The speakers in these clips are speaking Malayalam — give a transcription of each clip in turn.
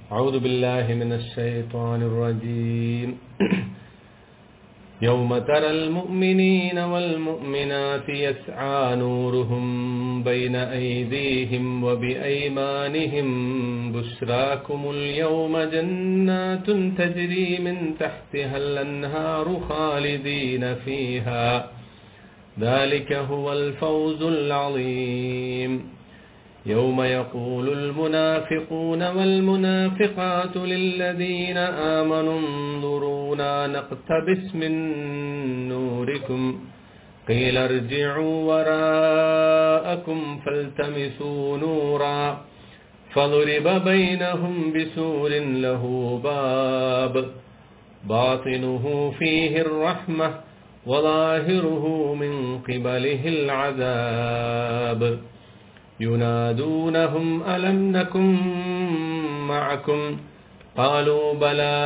أعوذ بالله من الشيطان الرجيم يوم ترى المؤمنين والمؤمنات يسعى نورهم بين أيديهم وبأيمانهم بشراكم اليوم جنات تجري من تحتها الأنهار خالدين فيها ذلك هو الفوز العظيم يوم يقول المنافقون والمنافقات للذين آمنوا انظرونا نقتبس من نوركم قيل ارجعوا وراءكم فالتمسوا نورا فضرب بينهم بسور له باب باطنه فيه الرحمة وظاهره من قبله العذاب ينادونهم ألم نكن معكم قالوا بلى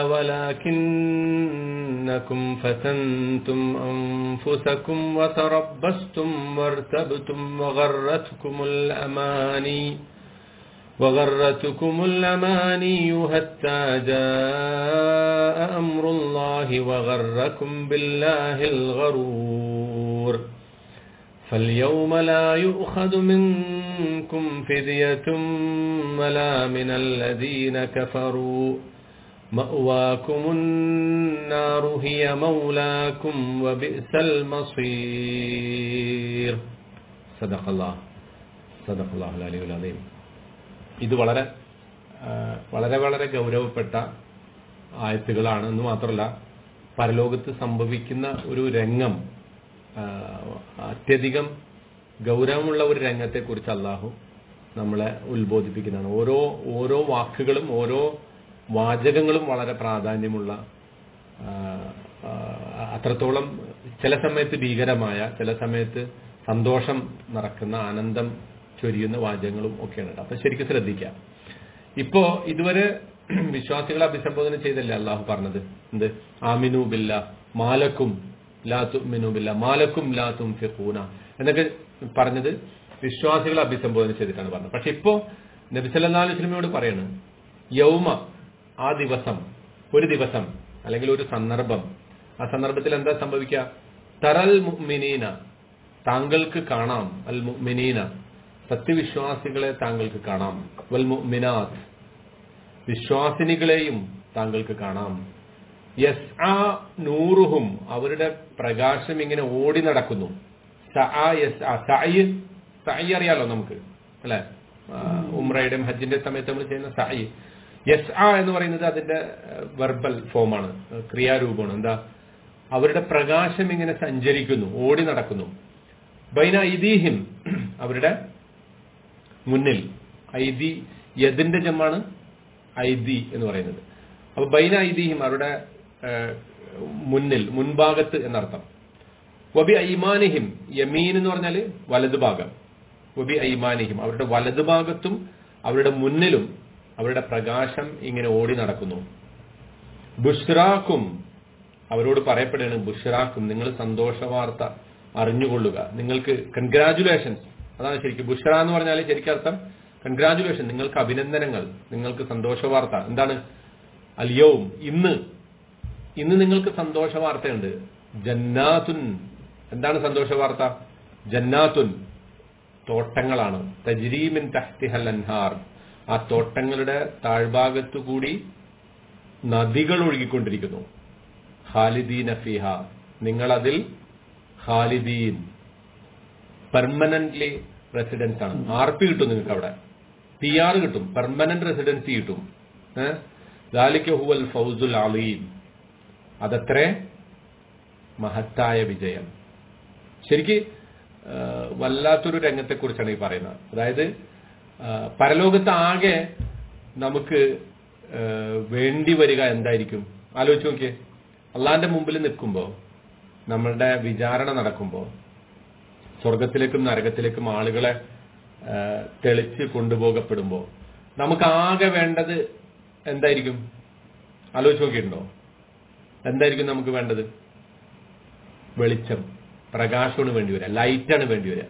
ولكنكم فتنتم أنفسكم وتربصتم وارتبتم وغرتكم الأماني وغرتكم الأماني حتى جاء أمر الله وغركم بالله الغرور فاليوم لا يؤخذ منكم فدية ولا من الذين كفروا مأواكم النار هي مولاكم وبئس المصير صدق الله صدق الله العلي العظيم ഇത് വളരെ വളരെ വളരെ ഗൗരവപ്പെട്ട ആയത്തുകളാണ് എന്ന് മാത്രമല്ല പരലോകത്ത് സംഭവിക്കുന്ന ഒരു രംഗം അത്യധികം ഗൗരവമുള്ള ഒരു രംഗത്തെക്കുറിച്ച് അള്ളാഹു നമ്മളെ ഉത്ബോധിപ്പിക്കുന്നതാണ് ഓരോ ഓരോ വാക്കുകളും ഓരോ വാചകങ്ങളും വളരെ പ്രാധാന്യമുള്ള അത്രത്തോളം ചില സമയത്ത് ഭീകരമായ ചില സമയത്ത് സന്തോഷം നിറക്കുന്ന ആനന്ദം ചൊരിയുന്ന വാചകങ്ങളും ഒക്കെയാണ് അപ്പൊ ശരിക്കും ശ്രദ്ധിക്കാം ഇപ്പോ ഇതുവരെ വിശ്വാസികളെ അഭിസംബോധന ചെയ്തല്ലേ അള്ളാഹു പറഞ്ഞത് എന്ത് ആമിനു ബില്ല മാലക്കും ലാത്തുമിനുബില്ല മാലക്കും ലാത്തും ഫിഖൂന എന്നൊക്കെ പറഞ്ഞത് വിശ്വാസികളെ അഭിസംബോധന ചെയ്തിട്ടാണ് പറഞ്ഞത് പക്ഷെ ഇപ്പോ നബി സല്ലല്ലാഹു അലൈഹി വസല്ലമയോട് പറയാണ് യൗമ ആ ദിവസം ഒരു ദിവസം അല്ലെങ്കിൽ ഒരു സന്ദർഭം ആ സന്ദർഭത്തിൽ എന്താ സംഭവിക്കുക തറൽ മുഅ്മിനീന താങ്കൾക്ക് കാണാം അൽ മുഅ്മിനീന സത്യവിശ്വാസികളെ താങ്കൾക്ക് കാണാം വൽ മുഅ്മിനാത്ത് വിശ്വാസിനികളെയും താങ്കൾക്ക് കാണാം യസ് ആ നൂറുഹും അവരുടെ പ്രകാശം ഇങ്ങനെ ഓടി നടക്കുന്നു സഅയ് അറിയാലോ നമുക്ക് അല്ലെ ഉമ്രയുടെയും ഹജ്ജിന്റെ സമയത്ത് നമ്മൾ ചെയ്യുന്ന സഅയ് യസ് ആ എന്ന് പറയുന്നത് അതിന്റെ വെർബൽ ഫോമാണ് ക്രിയാരൂപമാണ് എന്താ അവരുടെ പ്രകാശം ഇങ്ങനെ സഞ്ചരിക്കുന്നു ഓടി നടക്കുന്നു ബൈന ഐദീഹിം അവരുടെ മുന്നിൽ ഐദി യതിന്റെ ജമ്മാണ് ഐദി എന്ന് പറയുന്നത് അപ്പൊ ബൈന ഐദീഹിം അവരുടെ മുന്നിൽ മുൻഭാഗത്ത് എന്നർത്ഥം വബി ഐമാനിഹിം യമീൻ എന്ന് പറഞ്ഞാൽ വലതുഭാഗം വബി ഐമാനിഹിം അവരുടെ വലതുഭാഗത്തും അവരുടെ മുന്നിലും അവരുടെ പ്രകാശം ഇങ്ങനെ ഓടി നടക്കുന്നു ബുഷ്റാക്കും അവരോട് പറയപ്പെടുകയാണ് ബുഷ്റാക്കും നിങ്ങൾ സന്തോഷ വാർത്ത അറിഞ്ഞുകൊള്ളുക നിങ്ങൾക്ക് കൺഗ്രാചുലേഷൻസ് അതാണ് ശരിക്കും ബുഷ്റ എന്ന് പറഞ്ഞാൽ ശരിക്കും അർത്ഥം കൺഗ്രാചുലേഷൻ നിങ്ങൾക്ക് അഭിനന്ദനങ്ങൾ നിങ്ങൾക്ക് സന്തോഷ വാർത്ത എന്താണ് അലിയവും ഇന്ന് ഇന്ന് നിങ്ങൾക്ക് സന്തോഷ വാർത്തയുണ്ട് ജന്നാത്തുൻ എന്താണ് സന്തോഷ വാർത്ത ജന്നാത്തുൻ തോട്ടങ്ങളാണ് തജ്രീമിൻ തഹ്തിഹൽ അൻഹാർ ആ തോട്ടങ്ങളുടെ താഴ്ഭാഗത്തു കൂടി നദികൾ ഒഴുകിക്കൊണ്ടിരിക്കുന്നു ഖാലിദീൻ ഫിഹ നിങ്ങളതിൽ ഖാലിദീൻ പെർമനന്റ്ലി റെസിഡൻസ് ആണ് ആർ പി കിട്ടും നിങ്ങൾക്ക് അവിടെ പി ആർ കിട്ടും പെർമനന്റ് റെസിഡൻസി കിട്ടും ഏഹ് ദാലിക്ക ഹുവൽ ഫൗസുൽ അലീം അതത്രേ മഹത്തായ വിജയം ശരിക്ക് വല്ലാത്തൊരു രംഗത്തെക്കുറിച്ചാണ് ഈ പറയുന്നത് അതായത് പരലോകത്ത് ആകെ നമുക്ക് വേണ്ടി വരിക എന്തായിരിക്കും ആലോചിച്ച് നോക്കിയേ അള്ളാന്റെ മുമ്പിൽ നിൽക്കുമ്പോൾ നമ്മളുടെ വിചാരണ നടക്കുമ്പോൾ സ്വർഗത്തിലേക്കും നരകത്തിലേക്കും ആളുകളെ തെളിച്ച് കൊണ്ടുപോകപ്പെടുമ്പോൾ നമുക്ക് ആകെ വേണ്ടത് എന്തായിരിക്കും ആലോചിച്ച് നോക്കിയിട്ടുണ്ടോ എന്തായിരിക്കും നമുക്ക് വേണ്ടത് വെളിച്ചം പ്രകാശമാണ് വേണ്ടി വരിക ലൈറ്റാണ് വേണ്ടി വരിക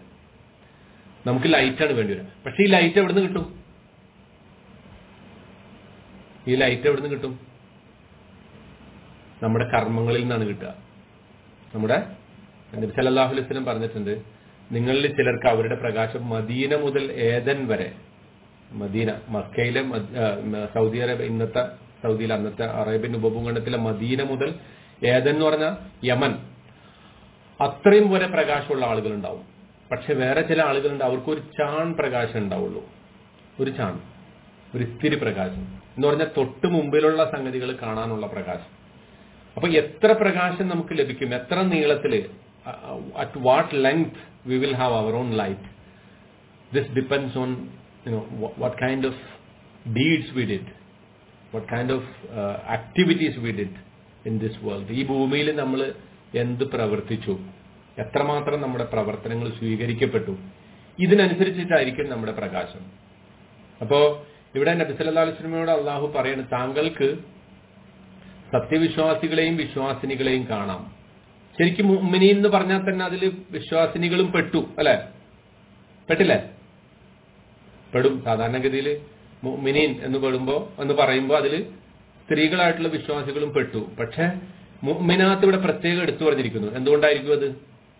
നമുക്ക് ലൈറ്റാണ് വേണ്ടി വരിക പക്ഷെ ഈ ലൈറ്റ് എവിടുന്ന് കിട്ടും ഈ ലൈറ്റ് എവിടെ നിന്ന് കിട്ടും നമ്മുടെ കർമ്മങ്ങളിൽ നിന്നാണ് കിട്ടുക നമ്മുടെ നബി സല്ലല്ലാഹു അലൈഹി വസല്ലം പറഞ്ഞിട്ടുണ്ട് നിങ്ങളിൽ ചിലർക്ക് അവരുടെ പ്രകാശം മദീന മുതൽ ഏതൻ വരെ മദീന മക്കയിലെ മദ്- ആ, മ- സൗദി അറേബ്യ ഇന്നത്തെ സൗദിയിൽ അന്നത്തെ അറേബ്യൻ ഉപഭൂഖണ്ഡത്തിലെ മദീന മുതൽ ഏതൻ എന്ന് പറഞ്ഞ യമൻ അത്രയും വരെ പ്രകാശമുള്ള ആളുകളുണ്ടാവും പക്ഷെ വേറെ ചില ആളുകളുണ്ട് അവർക്ക് ഒരു ചാൺ പ്രകാശം ഉണ്ടാവുള്ളൂ ഒരു ചാൺ ഒരു ഇത്തിരി പ്രകാശം എന്ന് പറഞ്ഞാൽ തൊട്ട് മുമ്പിലുള്ള സംഗതികൾ കാണാനുള്ള പ്രകാശം അപ്പൊ എത്ര പ്രകാശം നമുക്ക് ലഭിക്കും എത്ര നീളത്തില് at what length we will have our on light this depends on you know what kind of deeds we did what kind of activities we did in this world ഈ ഭൂമിയിൽ നമ്മൾ എന്ത് പ്രവർത്തിച്ചു എത്രമാത്രം നമ്മുടെ പ്രവർത്തനങ്ങൾ സ്വീകരിക്കപ്പെട്ടു ഇതിനനുസരിച്ചിട്ടായിരിക്കും നമ്മുടെ പ്രകാശം അപ്പോ ഇവിടെ നബി സല്ലല്ലാഹു അലൈഹി വസല്ലമയോട് അള്ളാഹു പറയുന്നത് താങ്കൾക്ക് സത്യവിശ്വാസികളെയും വിശ്വാസിനികളെയും കാണാം ശരിക്കും മുഅ്മിനീൻ എന്ന് പറഞ്ഞാൽ തന്നെ അതിൽ വിശ്വാസിനികളും പെട്ടു അല്ലെ പെട്ടില്ലേ പെടും സാധാരണഗതിയിൽ മുഅ്മിനീൻ എന്ന് പെടുമ്പോ എന്ന് പറയുമ്പോൾ അതിൽ സ്ത്രീകളായിട്ടുള്ള വിശ്വാസികളും പെട്ടു പക്ഷെ മുഅ്മിനാത്ത് ഇവിടെ പ്രത്യേകം എടുത്തു പറഞ്ഞിരിക്കുന്നു എന്തുകൊണ്ടായിരിക്കും അത്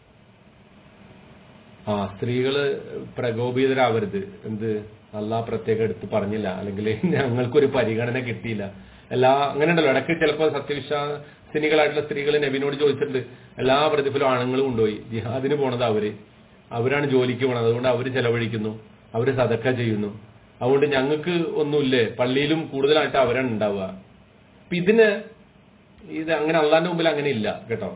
ആ സ്ത്രീകള് പ്രകോപിതരാവരുത് എന്ത് അള്ളാഹ് പ്രത്യേകം എടുത്ത് പറഞ്ഞില്ല അല്ലെങ്കിൽ ഞങ്ങൾക്കൊരു പരിഗണന കിട്ടിയില്ല എല്ലാ അങ്ങനെ ഉണ്ടല്ലോ ഇടയ്ക്ക് ചിലപ്പോൾ സത്യവിശ്വാസിനികളായിട്ടുള്ള സ്ത്രീകൾ നബിനോട് ചോദിച്ചിട്ടുണ്ട് എല്ലാ പ്രതിഫലവും ആണുങ്ങളും കൊണ്ടുപോയി ജിഹാദിന് പോണത് അവര് അവരാണ് ജോലിക്ക് പോണത് അതുകൊണ്ട് അവര് ചെലവഴിക്കുന്നു അവര് സതക്ക ചെയ്യുന്നു അതുകൊണ്ട് ഞങ്ങൾക്ക് ഒന്നുമില്ലേ പള്ളിയിലും കൂടുതലായിട്ട് അവരാണ് ഉണ്ടാവുക അപ്പൊ ഇതിന് ഇത് അങ്ങനെ അള്ളാന്റെ മുമ്പിൽ അങ്ങനെ ഇല്ല കേട്ടോ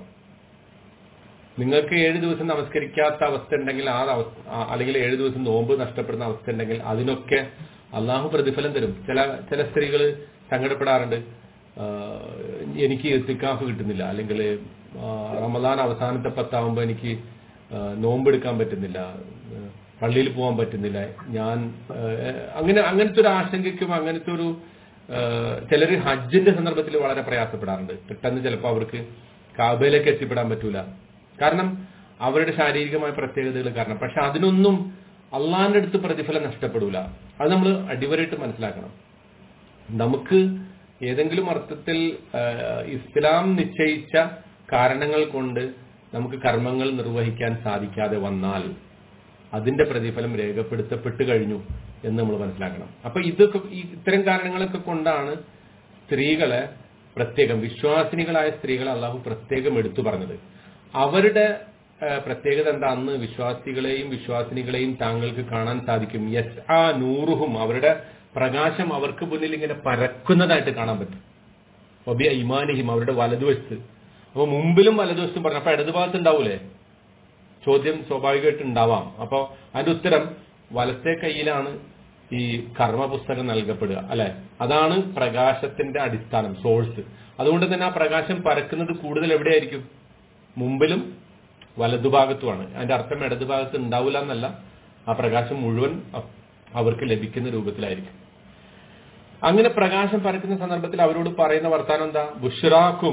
നിങ്ങൾക്ക് ഏഴ് ദിവസം നമസ്കരിക്കാത്ത അവസ്ഥ ഉണ്ടെങ്കിൽ ആ അവസ്ഥ ആ- അല്ലെങ്കിൽ ഏഴ് ദിവസം നോമ്പ് നഷ്ടപ്പെടുന്ന അവസ്ഥ ഉണ്ടെങ്കിൽ അതിനൊക്കെ അള്ളാഹു പ്രതിഫലം തരും ചില ചില സ്ത്രീകൾ സങ്കടപ്പെടാറുണ്ട് ആ, എനിക്ക് ഇത്തിക്കാഫ് കിട്ടുന്നില്ല അല്ലെങ്കിൽ ആ, റമദാൻ അവസാനത്തെ പത്താവുമ്പോൾ എനിക്ക് ആ, നോമ്പെടുക്കാൻ പറ്റുന്നില്ല ആ, പള്ളിയിൽ പോകാൻ പറ്റുന്നില്ല ഞാൻ ആ, അങ്ങനെ അങ്ങനത്തെ ഒരു ആശങ്കയ്ക്കും അങ്ങനത്തെ ഒരു ചിലർ ഹജ്ജിന്റെ സന്ദർഭത്തിൽ വളരെ പ്രയാസപ്പെടാറുണ്ട് പെട്ടെന്ന് ചിലപ്പോൾ അവർക്ക് കാബയിലേക്ക് എത്തിപ്പെടാൻ പറ്റൂല കാരണം അവരുടെ ശാരീരികമായ പ്രത്യേകതകൾ കാരണം പക്ഷെ അതിനൊന്നും അള്ളാന്റെ അടുത്ത് പ്രതിഫലം നഷ്ടപ്പെടൂല അത് നമ്മൾ അടിവരായിട്ട് മനസ്സിലാക്കണം നമുക്ക് ഏതെങ്കിലും അർത്ഥത്തിൽ ആ, ഇസ്ലാം നിശ്ചയിച്ച കാരണങ്ങൾ കൊണ്ട് നമുക്ക് കർമ്മങ്ങൾ നിർവഹിക്കാൻ സാധിക്കാതെ വന്നാൽ അതിന്റെ പ്രതിഫലം രേഖപ്പെടുത്തപ്പെട്ട് കഴിഞ്ഞു എന്ന് നമ്മൾ മനസ്സിലാക്കണം അപ്പൊ ഇതൊക്കെ ഈ ഇത്തരം കാരണങ്ങളൊക്കെ കൊണ്ടാണ് സ്ത്രീകളെ പ്രത്യേകം വിശ്വാസിനികളായ സ്ത്രീകളെ അള്ളാഹു പ്രത്യേകം എടുത്തു പറഞ്ഞത് അവരുടെ ആ, പ്രത്യേകത എന്താ അന്ന് വിശ്വാസികളെയും വിശ്വാസിനികളെയും താങ്കൾക്ക് കാണാൻ സാധിക്കും യസ് ആ നൂറുഹും അവരുടെ പ്രകാശം അവർക്ക് മുന്നിൽ ഇങ്ങനെ പരക്കുന്നതായിട്ട് കാണാൻ പറ്റും ഒബി ഇമാനിഹിം അവരുടെ വലതുവശത്ത് അപ്പൊ മുമ്പിലും വലതുവശത്തും പറഞ്ഞു അപ്പൊ ഇടതുഭാഗത്ത് ഉണ്ടാവൂലേ ചോദ്യം സ്വാഭാവികമായിട്ട് ഉണ്ടാവാം അപ്പോ അതിന്റെ ഉത്തരം വലത്തെ കയ്യിലാണ് ഈ കർമ്മ പുസ്തകം നൽകപ്പെടുക അല്ലെ അതാണ് പ്രകാശത്തിന്റെ അടിസ്ഥാനം സോഴ്സ് അതുകൊണ്ട് തന്നെ ആ പ്രകാശം പരക്കുന്നത് കൂടുതൽ എവിടെയായിരിക്കും മുമ്പിലും വലതുഭാഗത്തുമാണ് അതിന്റെ അർത്ഥം ഇടതുഭാഗത്ത് ഉണ്ടാവില്ല എന്നല്ല ആ പ്രകാശം മുഴുവൻ അ- അവർക്ക് ലഭിക്കുന്ന രൂപത്തിലായിരിക്കും അങ്ങനെ പ്രകാശം പരക്കുന്ന സന്ദർഭത്തിൽ അവരോട് പറയുന്ന വർത്താനം എന്താ ബുഷ്റാക്കും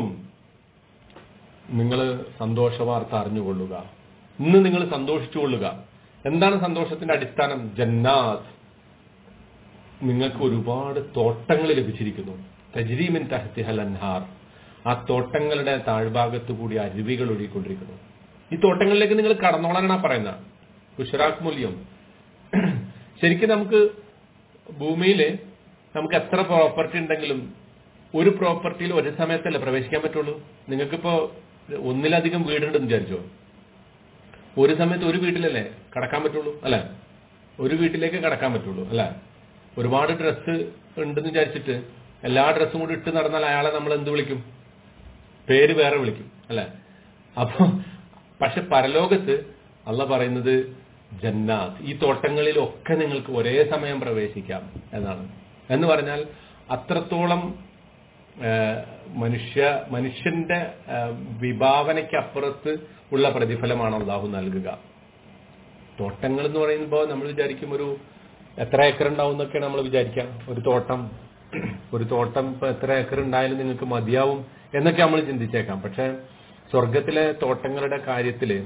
നിങ്ങൾ സന്തോഷ വാർത്ത അറിഞ്ഞുകൊള്ളുക ഇന്ന് നിങ്ങൾ സന്തോഷിച്ചുകൊള്ളുക എന്താണ് സന്തോഷത്തിന്റെ അടിസ്ഥാനം ജന്നാത്ത് നിങ്ങൾക്ക് ഒരുപാട് തോട്ടങ്ങൾ ലഭിച്ചിരിക്കുന്നു തജ്രീമിൻ തഹത്തിഹൽ അൻഹാർ ആ തോട്ടങ്ങളുടെ താഴ്ഭാഗത്തു കൂടി അരുവികൾ ഒഴുകിക്കൊണ്ടിരിക്കുന്നു ഈ തോട്ടങ്ങളിലേക്ക് നിങ്ങൾ കടന്നോളാനാണ് പറയുന്ന ഗുഷറാഖ് മൂല്യം ശരിക്കും നമുക്ക് ഭൂമിയില് നമുക്ക് എത്ര പ്രോപ്പർട്ടി ഉണ്ടെങ്കിലും ഒരു പ്രോപ്പർട്ടിയിൽ ഒരു സമയത്തല്ലേ പ്രവേശിക്കാൻ പറ്റുള്ളൂ നിങ്ങൾക്കിപ്പോ ഒന്നിലധികം വീടുണ്ടെന്ന് വിചാരിച്ചോ ഒരു സമയത്ത് ഒരു വീട്ടിലല്ലേ കടക്കാൻ പറ്റുള്ളൂ അല്ലെ ഒരു വീട്ടിലേക്ക് കടക്കാൻ പറ്റുള്ളൂ അല്ലെ ഒരുപാട് ഡ്രസ്സ് ഉണ്ടെന്ന് വിചാരിച്ചിട്ട് എല്ലാ ഡ്രസ്സും കൂടി ഇട്ട് നടന്നാൽ അയാളെ നമ്മൾ എന്ത് വിളിക്കും പേര് വേറെ വിളിക്കും അല്ലെ അപ്പൊ പക്ഷെ പരലോകത്ത് അല്ല പറയുന്നത് ജന്നാത്ത് ഈ തോട്ടങ്ങളിലൊക്കെ നിങ്ങൾക്ക് ഒരേ സമയം പ്രവേശിക്കാം എന്നാണ് എന്ന് പറഞ്ഞാൽ അത്രത്തോളം ആ, മനുഷ്യ മനുഷ്യന്റെ ആ, വിഭാവനയ്ക്കപ്പുറത്ത് ഉള്ള പ്രതിഫലമാണ് അള്ളാഹു നൽകുക തോട്ടങ്ങൾ എന്ന് പറയുമ്പോൾ നമ്മൾ വിചാരിക്കും ഒരു എത്ര ഏക്കർ ഉണ്ടാവും എന്നൊക്കെയാണ് നമ്മൾ വിചാരിക്കുക ഒരു തോട്ടം ഒരു തോട്ടം ഇപ്പൊ എത്ര ഏക്കർ ഉണ്ടായാലും നിങ്ങൾക്ക് മതിയാവും എന്നൊക്കെ നമ്മൾ ചിന്തിച്ചേക്കാം പക്ഷെ സ്വർഗത്തിലെ തോട്ടങ്ങളുടെ കാര്യത്തില്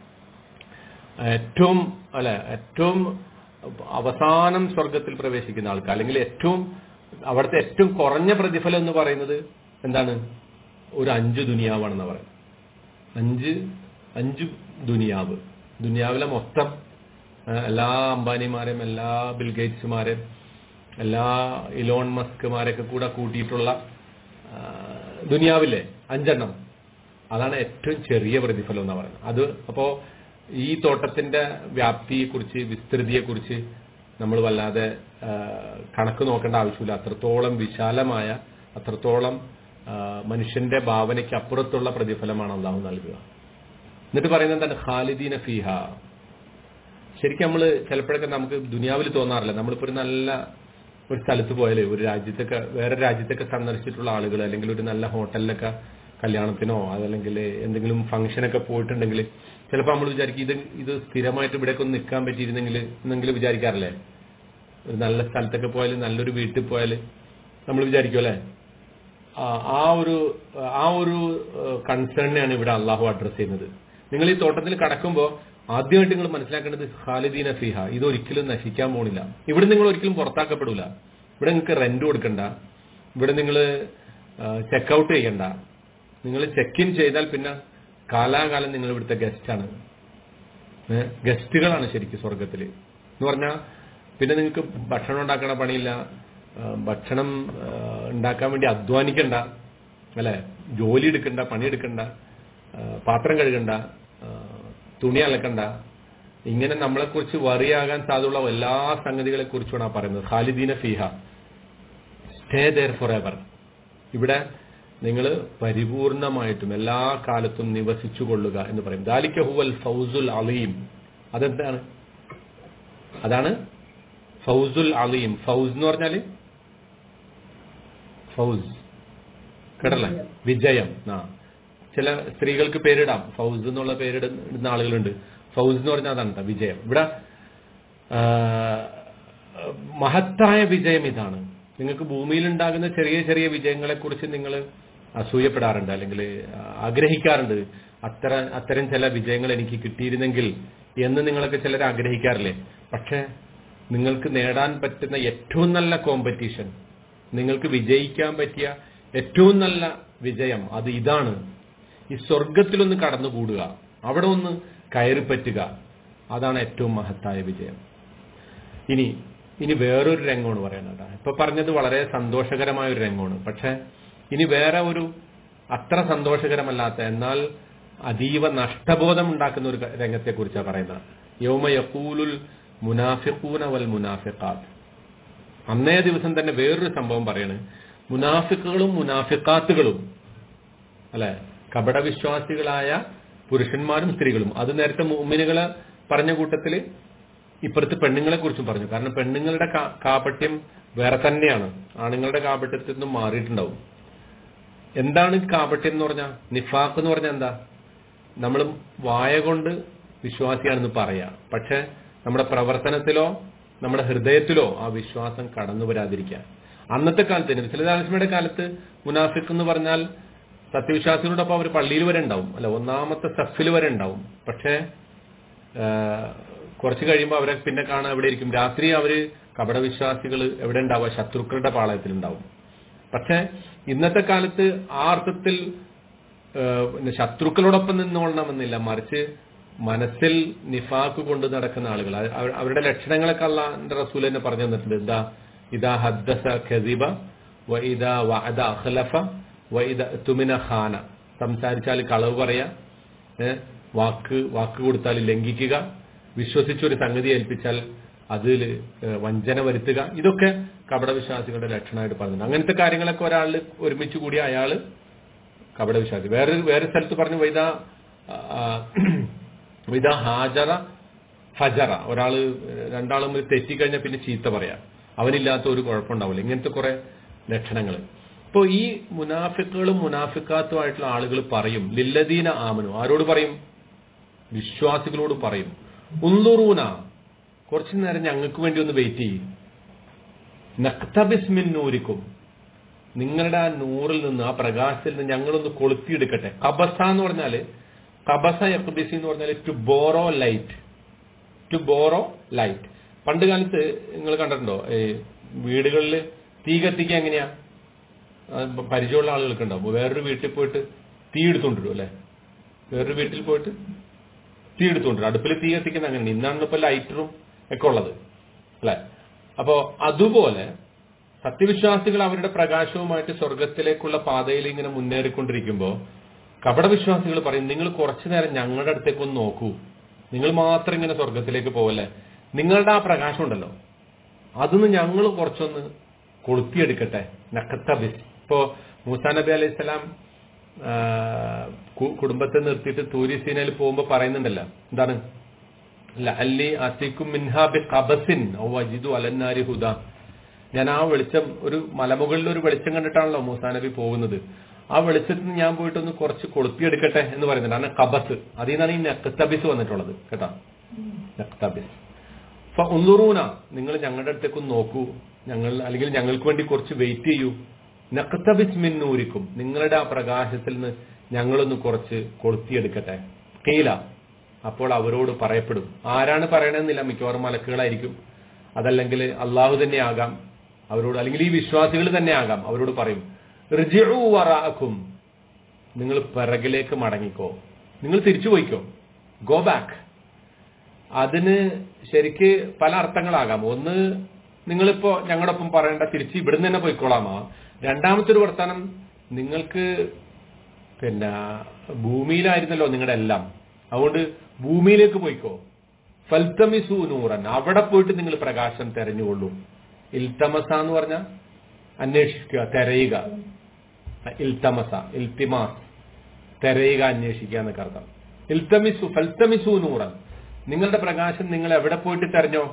ഏറ്റവും അല്ലെ ഏറ്റവും അവസാനം സ്വർഗത്തിൽ പ്രവേശിക്കുന്ന ആൾക്ക് അല്ലെങ്കിൽ ഏറ്റവും അവിടുത്തെ ഏറ്റവും കുറഞ്ഞ പ്രതിഫലം എന്ന് പറയുന്നത് എന്താണ് ഒരു അഞ്ച് ദുനിയാവാണെന്ന് പറയുന്നത് അഞ്ച് അഞ്ച് ദുനിയാവ് ദുനിയാവിലെ മൊത്തം ആ, എല്ലാ അംബാനിമാരെയും എല്ലാ ബിൽഗേറ്റ്സുമാരെയും എല്ലാ ഇലോൺ മസ്കുമാരെയൊക്കെ കൂടെ കൂട്ടിയിട്ടുള്ള ആ, ദുനിയാവിലെ അഞ്ചെണ്ണം അതാണ് ഏറ്റവും ചെറിയ പ്രതിഫലം എന്ന് പറയുന്നത് അത് അപ്പോ ഈ തോട്ടത്തിന്റെ വ്യാപ്തിയെക്കുറിച്ച് വിസ്തൃതിയെക്കുറിച്ച് നമ്മൾ വല്ലാതെ ആ, കണക്ക് നോക്കേണ്ട ആവശ്യമില്ല അത്രത്തോളം വിശാലമായ അത്രത്തോളം ആ, മനുഷ്യന്റെ ഭാവനയ്ക്ക് അപ്പുറത്തുള്ള പ്രതിഫലമാണ് അള്ളാഹു നൽകുക എന്നിട്ട് പറയുന്നത് എന്താണ് ഖാലിദീന ഫീഹ ശരിക്കും നമ്മൾ ചിലപ്പോഴൊക്കെ നമുക്ക് ദുനിയാവിൽ തോന്നാറില്ല നമ്മളിപ്പോ ഒരു നല്ല ഒരു സ്ഥലത്ത് പോയാലേ ഒരു രാജ്യത്തൊക്കെ വേറെ രാജ്യത്തൊക്കെ സന്ദർശിച്ചിട്ടുള്ള ആളുകൾ അല്ലെങ്കിൽ ഒരു നല്ല ഹോട്ടലിലൊക്കെ കല്യാണത്തിനോ അതല്ലെങ്കിൽ എന്തെങ്കിലും ഫംഗ്ഷനൊക്കെ പോയിട്ടുണ്ടെങ്കിൽ ചിലപ്പോൾ നമ്മൾ വിചാരിക്കും ഇത് ഇത് സ്ഥിരമായിട്ട് ഇവിടെയൊക്കെ ഒന്ന് നിൽക്കാൻ പറ്റിയിരുന്നെങ്കിൽ എന്നെങ്കിലും വിചാരിക്കാറില്ലേ ഒരു നല്ല സ്ഥലത്തൊക്കെ പോയാൽ നല്ലൊരു വീട്ടിൽ പോയാൽ നമ്മൾ വിചാരിക്കും അല്ലേ ആ ആ ഒരു ആ ഒരു കൺസേണിനെയാണ് ഇവിടെ അള്ളാഹു അഡ്രസ് ചെയ്യുന്നത് നിങ്ങൾ ഈ തോട്ടത്തിൽ കടക്കുമ്പോൾ ആദ്യമായിട്ട് നിങ്ങൾ മനസ്സിലാക്കേണ്ടത് ഖാലിദീന ഫിഹ ഇത് ഒരിക്കലും നശിക്കാൻ പോണില്ല ഇവിടെ നിങ്ങൾ ഒരിക്കലും പുറത്താക്കപ്പെടില്ല ഇവിടെ നിങ്ങൾക്ക് റെന്റ് കൊടുക്കണ്ട ഇവിടെ നിങ്ങൾ ചെക്കൗട്ട് ചെയ്യണ്ട നിങ്ങൾ ചെക്ക് ഇൻ ചെയ്താൽ പിന്നെ കാലാകാലം നിങ്ങൾ ഇവിടുത്തെ ഗസ്റ്റാണ് ഗസ്റ്റുകളാണ് ശരിക്കും സ്വർഗത്തിൽ എന്ന് പറഞ്ഞാൽ പിന്നെ നിങ്ങൾക്ക് ഭക്ഷണം ഉണ്ടാക്കണ പണിയില്ല ആ, ഭക്ഷണം ആ, ഉണ്ടാക്കാൻ വേണ്ടി അധ്വാനിക്കണ്ട അല്ലെ ജോലി എടുക്കണ്ട പണിയെടുക്കണ്ട ആ, പാത്രം കഴുകണ്ട ആ, തുണി അലക്കണ്ട ഇങ്ങനെ നമ്മളെക്കുറിച്ച് വറിയാകാൻ സാധ്യതയുള്ള എല്ലാ സംഗതികളെ കുറിച്ചുമാണ് ആ പറയുന്നത് ഖാലിദീന ഫീഹ സ്റ്റേ ദർ ഫോർ എവർ ഇവിടെ നിങ്ങൾ പരിപൂർണമായിട്ടും എല്ലാ കാലത്തും നിവസിച്ചു കൊള്ളുക എന്ന് പറയും ദാലിക്ക ഹുവൽ ഫൗസുൽ അലീം അതെന്താണ് അതാണ് ഫൗസുൽ അലീം ഫൗസ് എന്ന് പറഞ്ഞാല് ഫൗസ് കേട്ടല്ലേ വിജയം ആ ചില സ്ത്രീകൾക്ക് പേരിടാം ഫൗസ് എന്നുള്ള പേരിടുന്ന ആളുകളുണ്ട് ഫൗസ് എന്ന് പറഞ്ഞാൽ അതാണ് ട്ടോ, വിജയം ഇവിടെ ആ, മഹത്തായ വിജയം ഇതാണ് നിങ്ങൾക്ക് ഭൂമിയിൽ ഉണ്ടാകുന്ന ചെറിയ ചെറിയ വിജയങ്ങളെ കുറിച്ച് നിങ്ങൾ അസൂയപ്പെടാറുണ്ട് അല്ലെങ്കിൽ ആഗ്രഹിക്കാറുണ്ട് അത്ര അത്തരം ചില വിജയങ്ങൾ എനിക്ക് കിട്ടിയിരുന്നെങ്കിൽ എന്ന് നിങ്ങളൊക്കെ ചിലർ ആഗ്രഹിക്കാറില്ലേ പക്ഷെ നിങ്ങൾക്ക് നേടാൻ പറ്റുന്ന ഏറ്റവും നല്ല കോമ്പറ്റീഷൻ നിങ്ങൾക്ക് വിജയിക്കാൻ പറ്റിയ ഏറ്റവും നല്ല വിജയം അത് ഇതാണ് ഈ സ്വർഗത്തിലൊന്ന് കടന്നുകൂടുക അവിടെ ഒന്ന് കയറിപ്പറ്റുക അതാണ് ഏറ്റവും മഹത്തായ വിജയം ഇനി ഇനി വേറൊരു രംഗമാണ് പറയുന്നത് ഇപ്പൊ പറഞ്ഞത് വളരെ സന്തോഷകരമായ ഒരു രംഗമാണ് പക്ഷെ ഇനി വേറെ ഒരു അത്ര സന്തോഷകരമല്ലാത്ത എന്നാൽ അതീവ നഷ്ടബോധം ഉണ്ടാക്കുന്ന ഒരു രംഗത്തെ കുറിച്ചാണ് പറയുന്നത് യൗമ യഖൂലുൽ മുനാഫിഖൂന വൽ മുനാഫിഖാത്ത് അന്നേ ദിവസം തന്നെ വേറൊരു സംഭവം പറയാണ് മുനാഫിക്കുകളും മുനാഫിക്കാത്തുകളും അല്ലെ കപടവിശ്വാസികളായ പുരുഷന്മാരും സ്ത്രീകളും അത് നേരത്തെ മുമ്മിനുകളെ പറഞ്ഞ കൂട്ടത്തില് ഇപ്പുറത്ത് പെണ്ണുങ്ങളെ കുറിച്ചും പറഞ്ഞു കാരണം പെണ്ണുങ്ങളുടെ കാ- കാപട്യം വേറെ തന്നെയാണ് ആണുങ്ങളുടെ കാപട്യത്തിൽ നിന്നും മാറിയിട്ടുണ്ടാവും എന്താണ് കാപട്യം എന്ന് പറഞ്ഞാൽ നിഫാഖ് എന്ന് പറഞ്ഞാൽ എന്താ നമ്മൾ വായ കൊണ്ട് വിശ്വാസിയാണെന്ന് പറയാം പക്ഷെ നമ്മുടെ പ്രവർത്തനത്തിലോ നമ്മുടെ ഹൃദയത്തിലോ ആ വിശ്വാസം കടന്നു വരാതിരിക്കാൻ അന്നത്തെ കാലത്ത് നബിസ്വലാസ്മയുടെ കാലത്ത് മുനാഫിഖ് എന്ന് പറഞ്ഞാൽ സത്യവിശ്വാസികളോടൊപ്പം അവർ പള്ളിയിൽ വരെ ഉണ്ടാവും അല്ല ഒന്നാമത്തെ സഫിൽ വരെ ഉണ്ടാവും പക്ഷേ ആ, കുറച്ച് കഴിയുമ്പോൾ അവരെ പിന്നെ കാണാൻ എവിടെ ഇരിക്കും രാത്രി അവര് കപടവിശ്വാസികൾ എവിടെ ഉണ്ടാവുക ശത്രുക്കളുടെ പാളയത്തിലുണ്ടാവും പക്ഷെ ഇന്നത്തെ കാലത്ത് ആ അർത്ഥത്തിൽ ഏഹ്, പിന്നെ ശത്രുക്കളോടൊപ്പം നിന്നോളണമെന്നില്ല മറിച്ച് മനസ്സിൽ നിഫാക്ക് കൊണ്ട് നടക്കുന്ന ആളുകൾ അത് അവ- അവരുടെ ലക്ഷണങ്ങളൊക്കെ അള്ളാന്റെ റസൂൽ തന്നെ പറഞ്ഞു തന്നിട്ടുണ്ട് എന്താ ഇതാ ഹദ്ദസ ഖദിബ വ ഇതാ വഅദ അഖ്ലഫ വ ഇദ തുമിന ഖാന സംസാരിച്ചാൽ കളവ് പറയാ ഏ, വാക്ക് വാക്ക് കൊടുത്താൽ ലംഘിക്കുക വിശ്വസിച്ചൊരു സംഗതി ഏൽപ്പിച്ചാൽ അതിൽ വഞ്ചന വരുത്തുക ഇതൊക്കെ കപടവിശ്വാസികളുടെ ലക്ഷണമായിട്ട് പറഞ്ഞിട്ടുണ്ട് അങ്ങനത്തെ കാര്യങ്ങളൊക്കെ ഒരാൾ ഒരുമിച്ച് കൂടി അയാള് കപടവിശ്വാസി വേറെ വേറെ സ്ഥലത്ത് പറഞ്ഞു വൈദ വൈദ ഹാജറ ഹജറ ഒരാള് രണ്ടാളും തമ്മിൽ തെറ്റിക്കഴിഞ്ഞാൽ പിന്നെ ചീത്ത പറയാം അവനില്ലാത്ത ഒരു കുഴപ്പമുണ്ടാവില്ല ഇങ്ങനത്തെ കുറെ ലക്ഷണങ്ങൾ ഇപ്പൊ ഈ മുനാഫിക്കുകളും മുനാഫിക്കാത്തുമായിട്ടുള്ള ആളുകൾ പറയും ലില്ലദീന ആമനു ആരോട് പറയും വിശ്വാസികളോട് പറയും ഉന്തുറൂന കുറച്ചു നേരം ഞങ്ങൾക്ക് വേണ്ടി ഒന്ന് വെയിറ്റ് ചെയ്യും നക്തബിസ്മിൻ നൂരിക്കും നിങ്ങളുടെ ആ നൂറിൽ നിന്ന് ആ പ്രകാശത്തിൽ നിന്ന് ഞങ്ങളൊന്ന് കൊളുത്തിയെടുക്കട്ടെ കബസ എന്ന് പറഞ്ഞാല് കബസ യക്ബിസി എന്ന് പറഞ്ഞാൽ to borrow light to borrow light പണ്ട് കാലത്ത് നിങ്ങൾ കണ്ടിട്ടുണ്ടോ ഈ വീടുകളിൽ തീ കത്തിക്കുക എങ്ങനെയാ ആ, ഇപ്പൊ പരിചയമുള്ള ആളുകൾക്ക് ഉണ്ടാവും വേറൊരു വീട്ടിൽ പോയിട്ട് തീ എടുത്തോണ്ടിരും അല്ലെ വേറൊരു വീട്ടിൽ പോയിട്ട് തീ എടുത്തോണ്ടിരും അടുപ്പിൽ തീ കത്തിക്കുന്ന അങ്ങനെ ഇന്നാണ് ഇപ്പൊ ലൈറ്ററും ഒക്കെ ഉള്ളത് അല്ലെ അപ്പോ അതുപോലെ സത്യവിശ്വാസികൾ അവരുടെ പ്രകാശവുമായിട്ട് സ്വർഗത്തിലേക്കുള്ള പാതയിൽ ഇങ്ങനെ മുന്നേറിക്കൊണ്ടിരിക്കുമ്പോ കപടവിശ്വാസികൾ പറയും നിങ്ങൾ കുറച്ചു നേരം ഞങ്ങളുടെ അടുത്തേക്ക് ഒന്ന് നോക്കൂ നിങ്ങൾ മാത്രം ഇങ്ങനെ സ്വർഗത്തിലേക്ക് പോവല്ലേ നിങ്ങളുടെ ആ പ്രകാശം ഉണ്ടല്ലോ അതൊന്ന് ഞങ്ങൾ കുറച്ചൊന്ന് കൊളുത്തിയെടുക്കട്ടെ നക്കത്തബിസ് ഇപ്പോ മൂസാ നബി അലൈഹി സ്വലാം കുടുംബത്തെ നിർത്തിയിട്ട് തൂരി സീനയിൽ പോകുമ്പോ പറയുന്നുണ്ടല്ലോ എന്താണ് അല്ല അല്ലി അസിക്കും മിൻഹാബി കബസിൻ ഔ അജിദു അലന്നാരി ഹുദ ഞാൻ ആ വെളിച്ചം ഒരു മലമുകളിൽ ഒരു വെളിച്ചം കണ്ടിട്ടാണല്ലോ മൂസാ നബി പോകുന്നത് ആ വെളിച്ചത്തിൽ നിന്ന് ഞാൻ പോയിട്ടൊന്ന് കുറച്ച് കൊളുത്തിയെടുക്കട്ടെ എന്ന് പറയുന്നുണ്ട് അങ്ങനെ കബസ് അതിൽ നിന്നാണ് ഈ നെക്തബിസ് വന്നിട്ടുള്ളത് കേട്ടോ നെക്തബിസ് അപ്പൊ ഒന്നുറൂന നിങ്ങൾ ഞങ്ങളുടെ അടുത്തേക്ക് ഒന്ന് നോക്കൂ ഞങ്ങൾ അല്ലെങ്കിൽ ഞങ്ങൾക്ക് വേണ്ടി കുറച്ച് വെയിറ്റ് ചെയ്യൂ നഖത്തബിസ് മിന്നൂരിക്കും നിങ്ങളുടെ ആ പ്രകാശത്തിൽ നിന്ന് ഞങ്ങളൊന്ന് കുറച്ച് കൊളുത്തിയെടുക്കട്ടെ കെയില അപ്പോൾ അവരോട് പറയപ്പെടും ആരാണ് പറയണമെന്നില്ല മിക്കവാറും മലക്കുകളായിരിക്കും അതല്ലെങ്കിൽ അള്ളാഹു തന്നെ ആകാം അവരോട് അല്ലെങ്കിൽ ഈ വിശ്വാസികൾ തന്നെ ആകാം അവരോട് പറയും റിജിഉ വറാഅക്കും നിങ്ങൾ പിറകിലേക്ക് മടങ്ങിക്കോ നിങ്ങൾ തിരിച്ചു പോയിക്കോ ഗോ ബാക്ക് അതിന് ശരിക്ക് പല അർത്ഥങ്ങളാകാം ഒന്ന് നിങ്ങളിപ്പോ ഞങ്ങളുടെ ഒപ്പം പറയേണ്ട തിരിച്ച് ഇവിടുന്ന് തന്നെ പോയിക്കോളാമോ രണ്ടാമത്തെ ഒരു വർത്തമാനം നിങ്ങൾക്ക് പിന്നെ ഭൂമിയിലായിരുന്നല്ലോ നിങ്ങളുടെ എല്ലാം അതുകൊണ്ട് ഭൂമിയിലേക്ക് പോയിക്കോ ഫൽത്തമിസു നൂറൻ അവിടെ പോയിട്ട് നിങ്ങൾ പ്രകാശം തെരഞ്ഞുകൊള്ളൂ ഇൽത്തമസ എന്ന് പറഞ്ഞ അന്വേഷിക്കുക തെരയുക ഇൽത്തമസ ഇൽത്തിമാസ് തെരയുക അന്വേഷിക്കുക എന്നൊക്കെ അർത്ഥം ഇൽത്തമിസു ഫൽത്തമിസു നൂറൻ നിങ്ങളുടെ പ്രകാശം നിങ്ങൾ എവിടെ പോയിട്ട് തെരഞ്ഞോ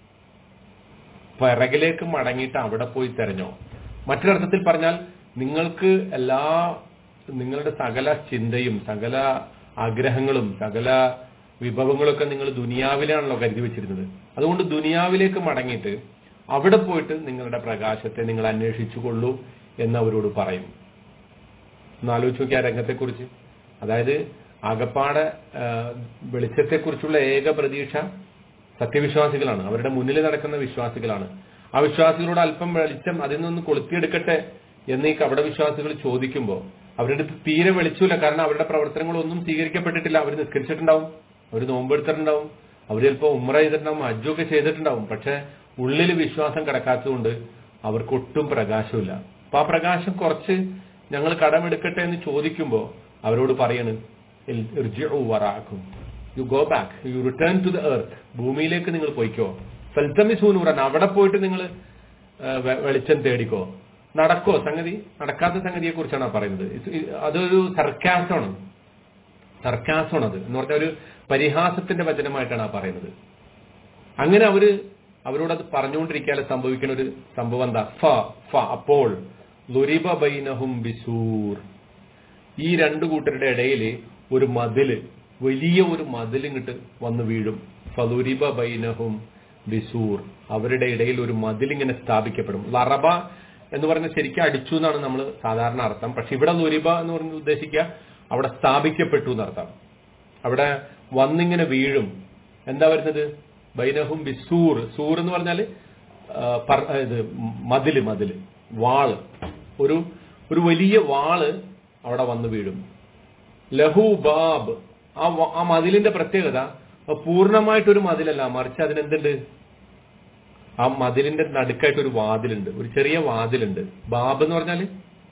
പിറകിലേക്ക് മടങ്ങിയിട്ട് അവിടെ പോയി തെരഞ്ഞോ മറ്റൊരർത്ഥത്തിൽ പറഞ്ഞാൽ നിങ്ങൾക്ക് എല്ലാ നിങ്ങളുടെ സകല ചിന്തയും സകല ആഗ്രഹങ്ങളും സകല വിഭവങ്ങളൊക്കെ നിങ്ങൾ ദുനിയാവിലാണല്ലോ കരുതി വെച്ചിരുന്നത് അതുകൊണ്ട് ദുനിയാവിലേക്ക് മടങ്ങിയിട്ട് അവിടെ പോയിട്ട് നിങ്ങളുടെ പ്രകാശത്തെ നിങ്ങൾ അന്വേഷിച്ചു കൊള്ളൂ എന്ന് അവരോട് പറയും ഒന്ന് ആലോചിച്ച് നോക്കി ആ രംഗത്തെക്കുറിച്ച് അതായത് ആകപ്പാടെ ആ, വെളിച്ചത്തെക്കുറിച്ചുള്ള ഏക പ്രതീക്ഷ സത്യവിശ്വാസികളാണ് അവരുടെ മുന്നിൽ നടക്കുന്ന വിശ്വാസികളാണ് ആ വിശ്വാസികളോട് അല്പം വെളിച്ചം അതിൽ നിന്ന് കൊളുത്തിയെടുക്കട്ടെ എന്ന് ഈ കപട വിശ്വാസികൾ ചോദിക്കുമ്പോൾ അവരുടെ അടുത്ത് തീരെ വെളിച്ചില്ല കാരണം അവരുടെ പ്രവർത്തനങ്ങളൊന്നും സ്വീകരിക്കപ്പെട്ടിട്ടില്ല അവർ നിസ്കരിച്ചിട്ടുണ്ടാവും അവർ നോമ്പെടുത്തിട്ടുണ്ടാവും അവർ ചിലപ്പോൾ ഉമ്ര ചെയ്തിട്ടുണ്ടാവും ഹജ്ജൊക്കെ ചെയ്തിട്ടുണ്ടാവും പക്ഷെ ഉള്ളിൽ വിശ്വാസം കിടക്കാത്തതുകൊണ്ട് അവർക്ക് ഒട്ടും പ്രകാശമില്ല അപ്പൊ ആ പ്രകാശം കുറച്ച് ഞങ്ങൾ കടമെടുക്കട്ടെ എന്ന് ചോദിക്കുമ്പോൾ അവരോട് പറയണ് ഇർജിഉ വറാക്കും you go back you return to the earth ഭൂമിയിലേക്ക് നിങ്ങൾ പോയിക്കോ ഫൽത്തമിസൂനൂറൻ അവിടെ പോയിട്ട് നിങ്ങൾ വെളിച്ചം തേടിക്കോ നടക്കോ സംഗതി നടക്കാത്ത സംഗതിയെ കുറിച്ചാണ് പറയുന്നത് ഇത് അതൊരു സർക്കാസമാണ് സർക്കാസമാണ് അത് എന്ന് പറഞ്ഞാൽ ഒരു പരിഹാസത്തിന്റെ വചനമായിട്ടാണ് ആ പറയുന്നത് അങ്ങനെ അവര് അവരോട് അത് പറഞ്ഞുകൊണ്ടിരിക്കാതെ സംഭവിക്കുന്ന ഒരു സംഭവം എന്താ ഫ ഫ അപ്പോൾ ലുരിബ ബൈനഹും ബിസൂർ ഈ രണ്ടു കൂട്ടരുടെ ഇടയിൽ ഒരു മതില് വലിയ ഒരു മതിൽ ഇങ്ങോട്ട് വന്ന് വീഴും ഫലുരിബ ബൈനഹും ബിസൂർ അവരുടെ ഇടയിൽ ഒരു മതിൽ ഇങ്ങനെ സ്ഥാപിക്കപ്പെടും ലറബ എന്ന് പറഞ്ഞ ശരിക്കും അടിച്ചു എന്നാണ് നമ്മൾ സാധാരണ അർത്ഥം പക്ഷെ ഇവിടെ ലുരിബ എന്ന് പറഞ്ഞ് ഉദ്ദേശിക്കുക അവിടെ സ്ഥാപിക്കപ്പെട്ടു എന്നർത്ഥം അവിടെ വന്നിങ്ങനെ വീഴും എന്താ വരുന്നത് ബൈനഹും ബിസൂർ സൂർ എന്ന് പറഞ്ഞാല് ആ, പർ- ഇത് മതില് മതില് വാള് ഒരു ഒരു വലിയ വാള് അവിടെ വന്ന് വീഴും ലഹു ബാബ് ആ വ- ആ മതിലിന്റെ പ്രത്യേകത അത് പൂർണ്ണമായിട്ടൊരു മതിലല്ല മറിച്ച് അതിനെന്തുണ്ട് ആ മതിലിന്റെ നടുക്കായിട്ട് ഒരു വാതിലുണ്ട് ഒരു ചെറിയ വാതിലുണ്ട് ബാബ് എന്ന് പറഞ്ഞാല്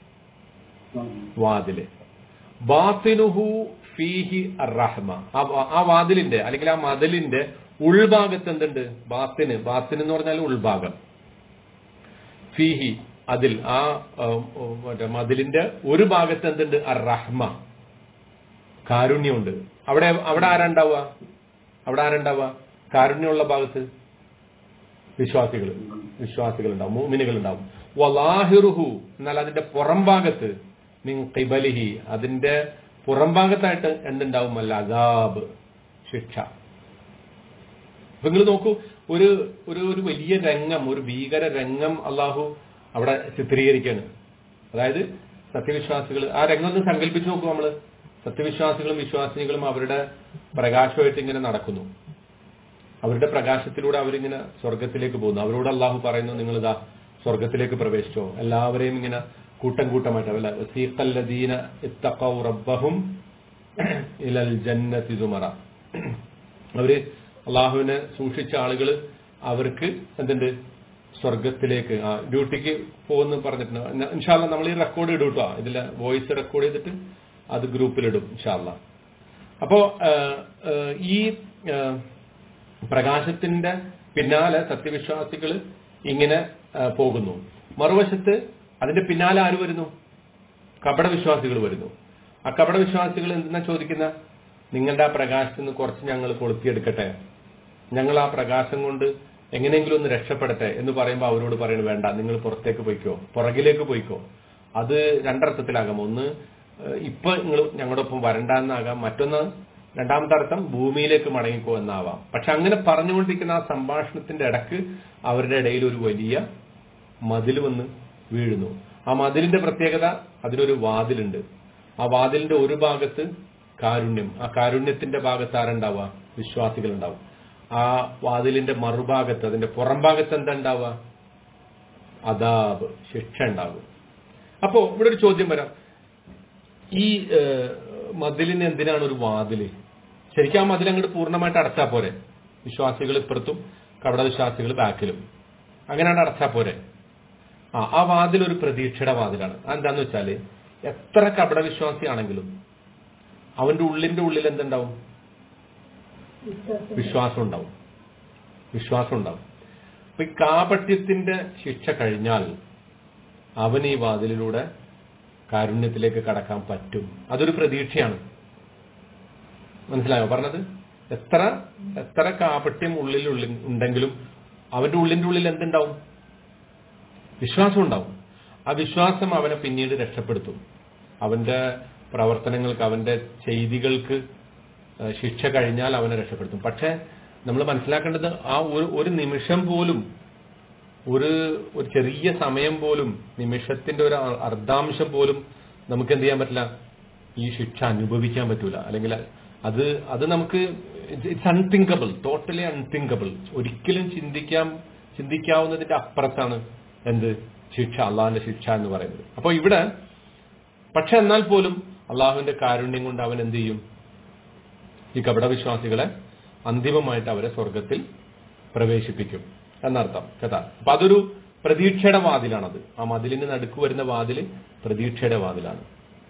വാതില് ബാത്തിനുഹു ഫീഹി റഹ്മ ആ വാ- ആ വാതിലിന്റെ അല്ലെങ്കിൽ ആ മതിലിന്റെ ഉൾഭാഗത്ത് എന്തുണ്ട് ബാത്തിന് ബാത്തിന് എന്ന് പറഞ്ഞാൽ ഉൾഭാഗം ഫീഹി അതിൽ ആ ആ, ആ, മറ്റേ മതിലിന്റെ ഒരു ഭാഗത്ത് എന്തുണ്ട് അർ റഹ്മ കാരുണ്യമുണ്ട് അവിടെ അവിടെ ആരാണ്ടാവുക അവിടെ ആരാണ്ടാവുക കാരുണ്യമുള്ള ഭാഗത്ത് വിശ്വാസികൾ വിശ്വാസികൾ ഉണ്ടാവും മൂമിനുകൾ ഉണ്ടാവും വലാഹിറുഹു എന്നാൽ അതിന്റെ പുറം ഭാഗത്ത് മിൻ ഖിബലിഹി അതിന്റെ പുറം ഭാഗത്തായിട്ട് എന്തുണ്ടാവും അല്ല അദാബ് ശിക്ഷ അപ്പൊ നിങ്ങൾ നോക്കൂ ഒരു ഒരു ഒരു വലിയ രംഗം ഒരു ഭീകര രംഗം അള്ളാഹു അവിടെ ചിത്രീകരിക്കാണ് അതായത് സത്യവിശ്വാസികൾ ആ രംഗം ഒന്ന് സങ്കല്പിച്ച് നോക്കൂ നമ്മള് സത്യവിശ്വാസികളും വിശ്വാസിനികളും അവരുടെ പ്രകാശമായിട്ട് ഇങ്ങനെ നടക്കുന്നു അവരുടെ പ്രകാശത്തിലൂടെ അവരിങ്ങനെ സ്വർഗത്തിലേക്ക് പോകുന്നു അവരോട് അള്ളാഹു പറയുന്നു നിങ്ങൾ ഇതാ സ്വർഗത്തിലേക്ക് പ്രവേശിച്ചോ എല്ലാവരെയും ഇങ്ങനെ കൂട്ടം കൂട്ടമായിട്ട് അല്ല വസീഖല്ലദീന ഇത്തഖൗ റബ്ബഹും ഇലൽ ജന്നതി സുമറ അവര് അള്ളാഹുവിനെ സൂക്ഷിച്ച ആളുകൾ അവർക്ക് എന്തുണ്ട് സ്വർഗത്തിലേക്ക് ആ ഡ്യൂട്ടിക്ക് പോകുന്നു പറഞ്ഞിട്ടുണ്ട് ഇൻഷാല്ല നമ്മൾ ഈ റെക്കോർഡ് ഇടും കേട്ടോ ഇതിലെ വോയിസ് റെക്കോർഡ് ചെയ്തിട്ട് അത് ഗ്രൂപ്പിലിടും ഇൻഷാല്ല അപ്പോ ആ, ആ, ഈ ആ, പ്രകാശത്തിന്റെ പിന്നാലെ സത്യവിശ്വാസികൾ ഇങ്ങനെ ആ, പോകുന്നു മറുവശത്ത് അതിന്റെ പിന്നാലെ ആര് വരുന്നു കപട വിശ്വാസികൾ വരുന്നു ആ കപട വിശ്വാസികൾ എന്തിനാ ചോദിക്കുന്ന നിങ്ങളുടെ ആ പ്രകാശത്തിൽ നിന്ന് കുറച്ച് ഞങ്ങൾ കൊളുത്തിയെടുക്കട്ടെ ഞങ്ങൾ ആ പ്രകാശം കൊണ്ട് എങ്ങനെയെങ്കിലും ഒന്ന് രക്ഷപ്പെടട്ടെ എന്ന് പറയുമ്പോൾ അവരോട് പറയുന്നത് വേണ്ട നിങ്ങൾ പുറത്തേക്ക് പോയിക്കോ പുറകിലേക്ക് പോയിക്കോ അത് രണ്ടർത്ഥത്തിലാകാം ഒന്ന് ഏഹ്, ഇപ്പൊ നിങ്ങൾ ഞങ്ങളുടെ ഒപ്പം വരണ്ടെന്നാകാം മറ്റൊന്ന് രണ്ടാമത്തെ അർത്ഥം ഭൂമിയിലേക്ക് മടങ്ങിക്കോ എന്നാവാം പക്ഷെ അങ്ങനെ പറഞ്ഞുകൊണ്ടിരിക്കുന്ന ആ സംഭാഷണത്തിന്റെ ഇടക്ക് അവരുടെ ഇടയിൽ ഒരു വലിയ മതിൽ വന്ന് വീഴുന്നു ആ മതിലിന്റെ പ്രത്യേകത അതിനൊരു വാതിലുണ്ട് ആ വാതിലിന്റെ ഒരു ഭാഗത്ത് കാരുണ്യം ആ കാരുണ്യത്തിന്റെ ഭാഗത്ത് ആരുണ്ടാവുക വിശ്വാസികൾ ഉണ്ടാവും ആ വാതിലിന്റെ മറുഭാഗത്ത് അതിന്റെ പുറം ഭാഗത്ത് എന്താ ഉണ്ടാവുക അതാബ് ശിക്ഷ ഉണ്ടാവും അപ്പോ ഇവിടെ ഒരു ചോദ്യം വരാം ഈ ഏഹ്, മതിലിന് എന്തിനാണ് ഒരു വാതില് ശരിക്കും ആ മതിൽ അങ്ങോട്ട് പൂർണ്ണമായിട്ട് അടച്ചാ പോരെ വിശ്വാസികൾ ഇപ്പുറത്തും കപട വിശ്വാസികൾ ബാക്കിലും അങ്ങനെയാണ് അടച്ചാ പോരെ ആ ആ വാതിൽ ഒരു പ്രതീക്ഷയുടെ വാതിലാണ് അതെന്താന്ന് വെച്ചാല് എത്ര കപട വിശ്വാസിയാണെങ്കിലും അവന്റെ ഉള്ളിന്റെ ഉള്ളിൽ എന്തുണ്ടാവും വിശ്വാസം ഉണ്ടാവും വിശ്വാസം ഉണ്ടാവും അപ്പൊ ഈ കാപട്യത്തിന്റെ ശിക്ഷ കഴിഞ്ഞാൽ അവൻ ഈ വാതിലിലൂടെ കാരുണ്യത്തിലേക്ക് കടക്കാൻ പറ്റും അതൊരു പ്രതീക്ഷയാണ് മനസ്സിലായോ പറഞ്ഞത് എത്ര എത്ര കാപട്യം ഉള്ളിൽ ഉള്ളിൽ ഉണ്ടെങ്കിലും അവന്റെ ഉള്ളിന്റെ ഉള്ളിൽ എന്തുണ്ടാവും വിശ്വാസം ഉണ്ടാവും ആ വിശ്വാസം അവനെ പിന്നീട് രക്ഷപ്പെടുത്തും അവന്റെ പ്രവർത്തനങ്ങൾക്ക് അവന്റെ ചെയ്തികൾക്ക് ഏഹ്, ശിക്ഷ കഴിഞ്ഞാൽ അവനെ രക്ഷപ്പെടുത്തും പക്ഷെ നമ്മൾ മനസ്സിലാക്കേണ്ടത് ആ ഒരു ഒരു നിമിഷം പോലും ഒരു ഒരു ചെറിയ സമയം പോലും നിമിഷത്തിന്റെ ഒരു അ- അർദ്ധാംശം പോലും നമുക്ക് എന്ത് ചെയ്യാൻ പറ്റില്ല ഈ ശിക്ഷ അനുഭവിക്കാൻ പറ്റൂല അല്ലെങ്കിൽ അത് അത് നമുക്ക് ഇറ്റ്സ് അൺതിങ്കബിൾ ടോട്ടലി അൺതിങ്കബിൾ ഒരിക്കലും ചിന്തിക്കാൻ ചിന്തിക്കാവുന്നതിന്റെ അപ്പുറത്താണ് എന്ത് ശിക്ഷ അള്ളാഹിന്റെ ശിക്ഷ എന്ന് പറയുന്നത് അപ്പൊ ഇവിടെ പക്ഷെ എന്നാൽ പോലും അള്ളാഹുവിന്റെ കാരുണ്യം കൊണ്ട് അവൻ എന്ത് ചെയ്യും ഈ കപടവിശ്വാസികളെ അന്തിമമായിട്ട് അവരെ സ്വർഗത്തിൽ പ്രവേശിപ്പിക്കും എന്നർത്ഥം കേട്ടാ അപ്പൊ അതൊരു പ്രതീക്ഷയുടെ വാതിലാണത് ആ മതിലിന് നടുക്ക് വരുന്ന വാതില് പ്രതീക്ഷയുടെ വാതിലാണ്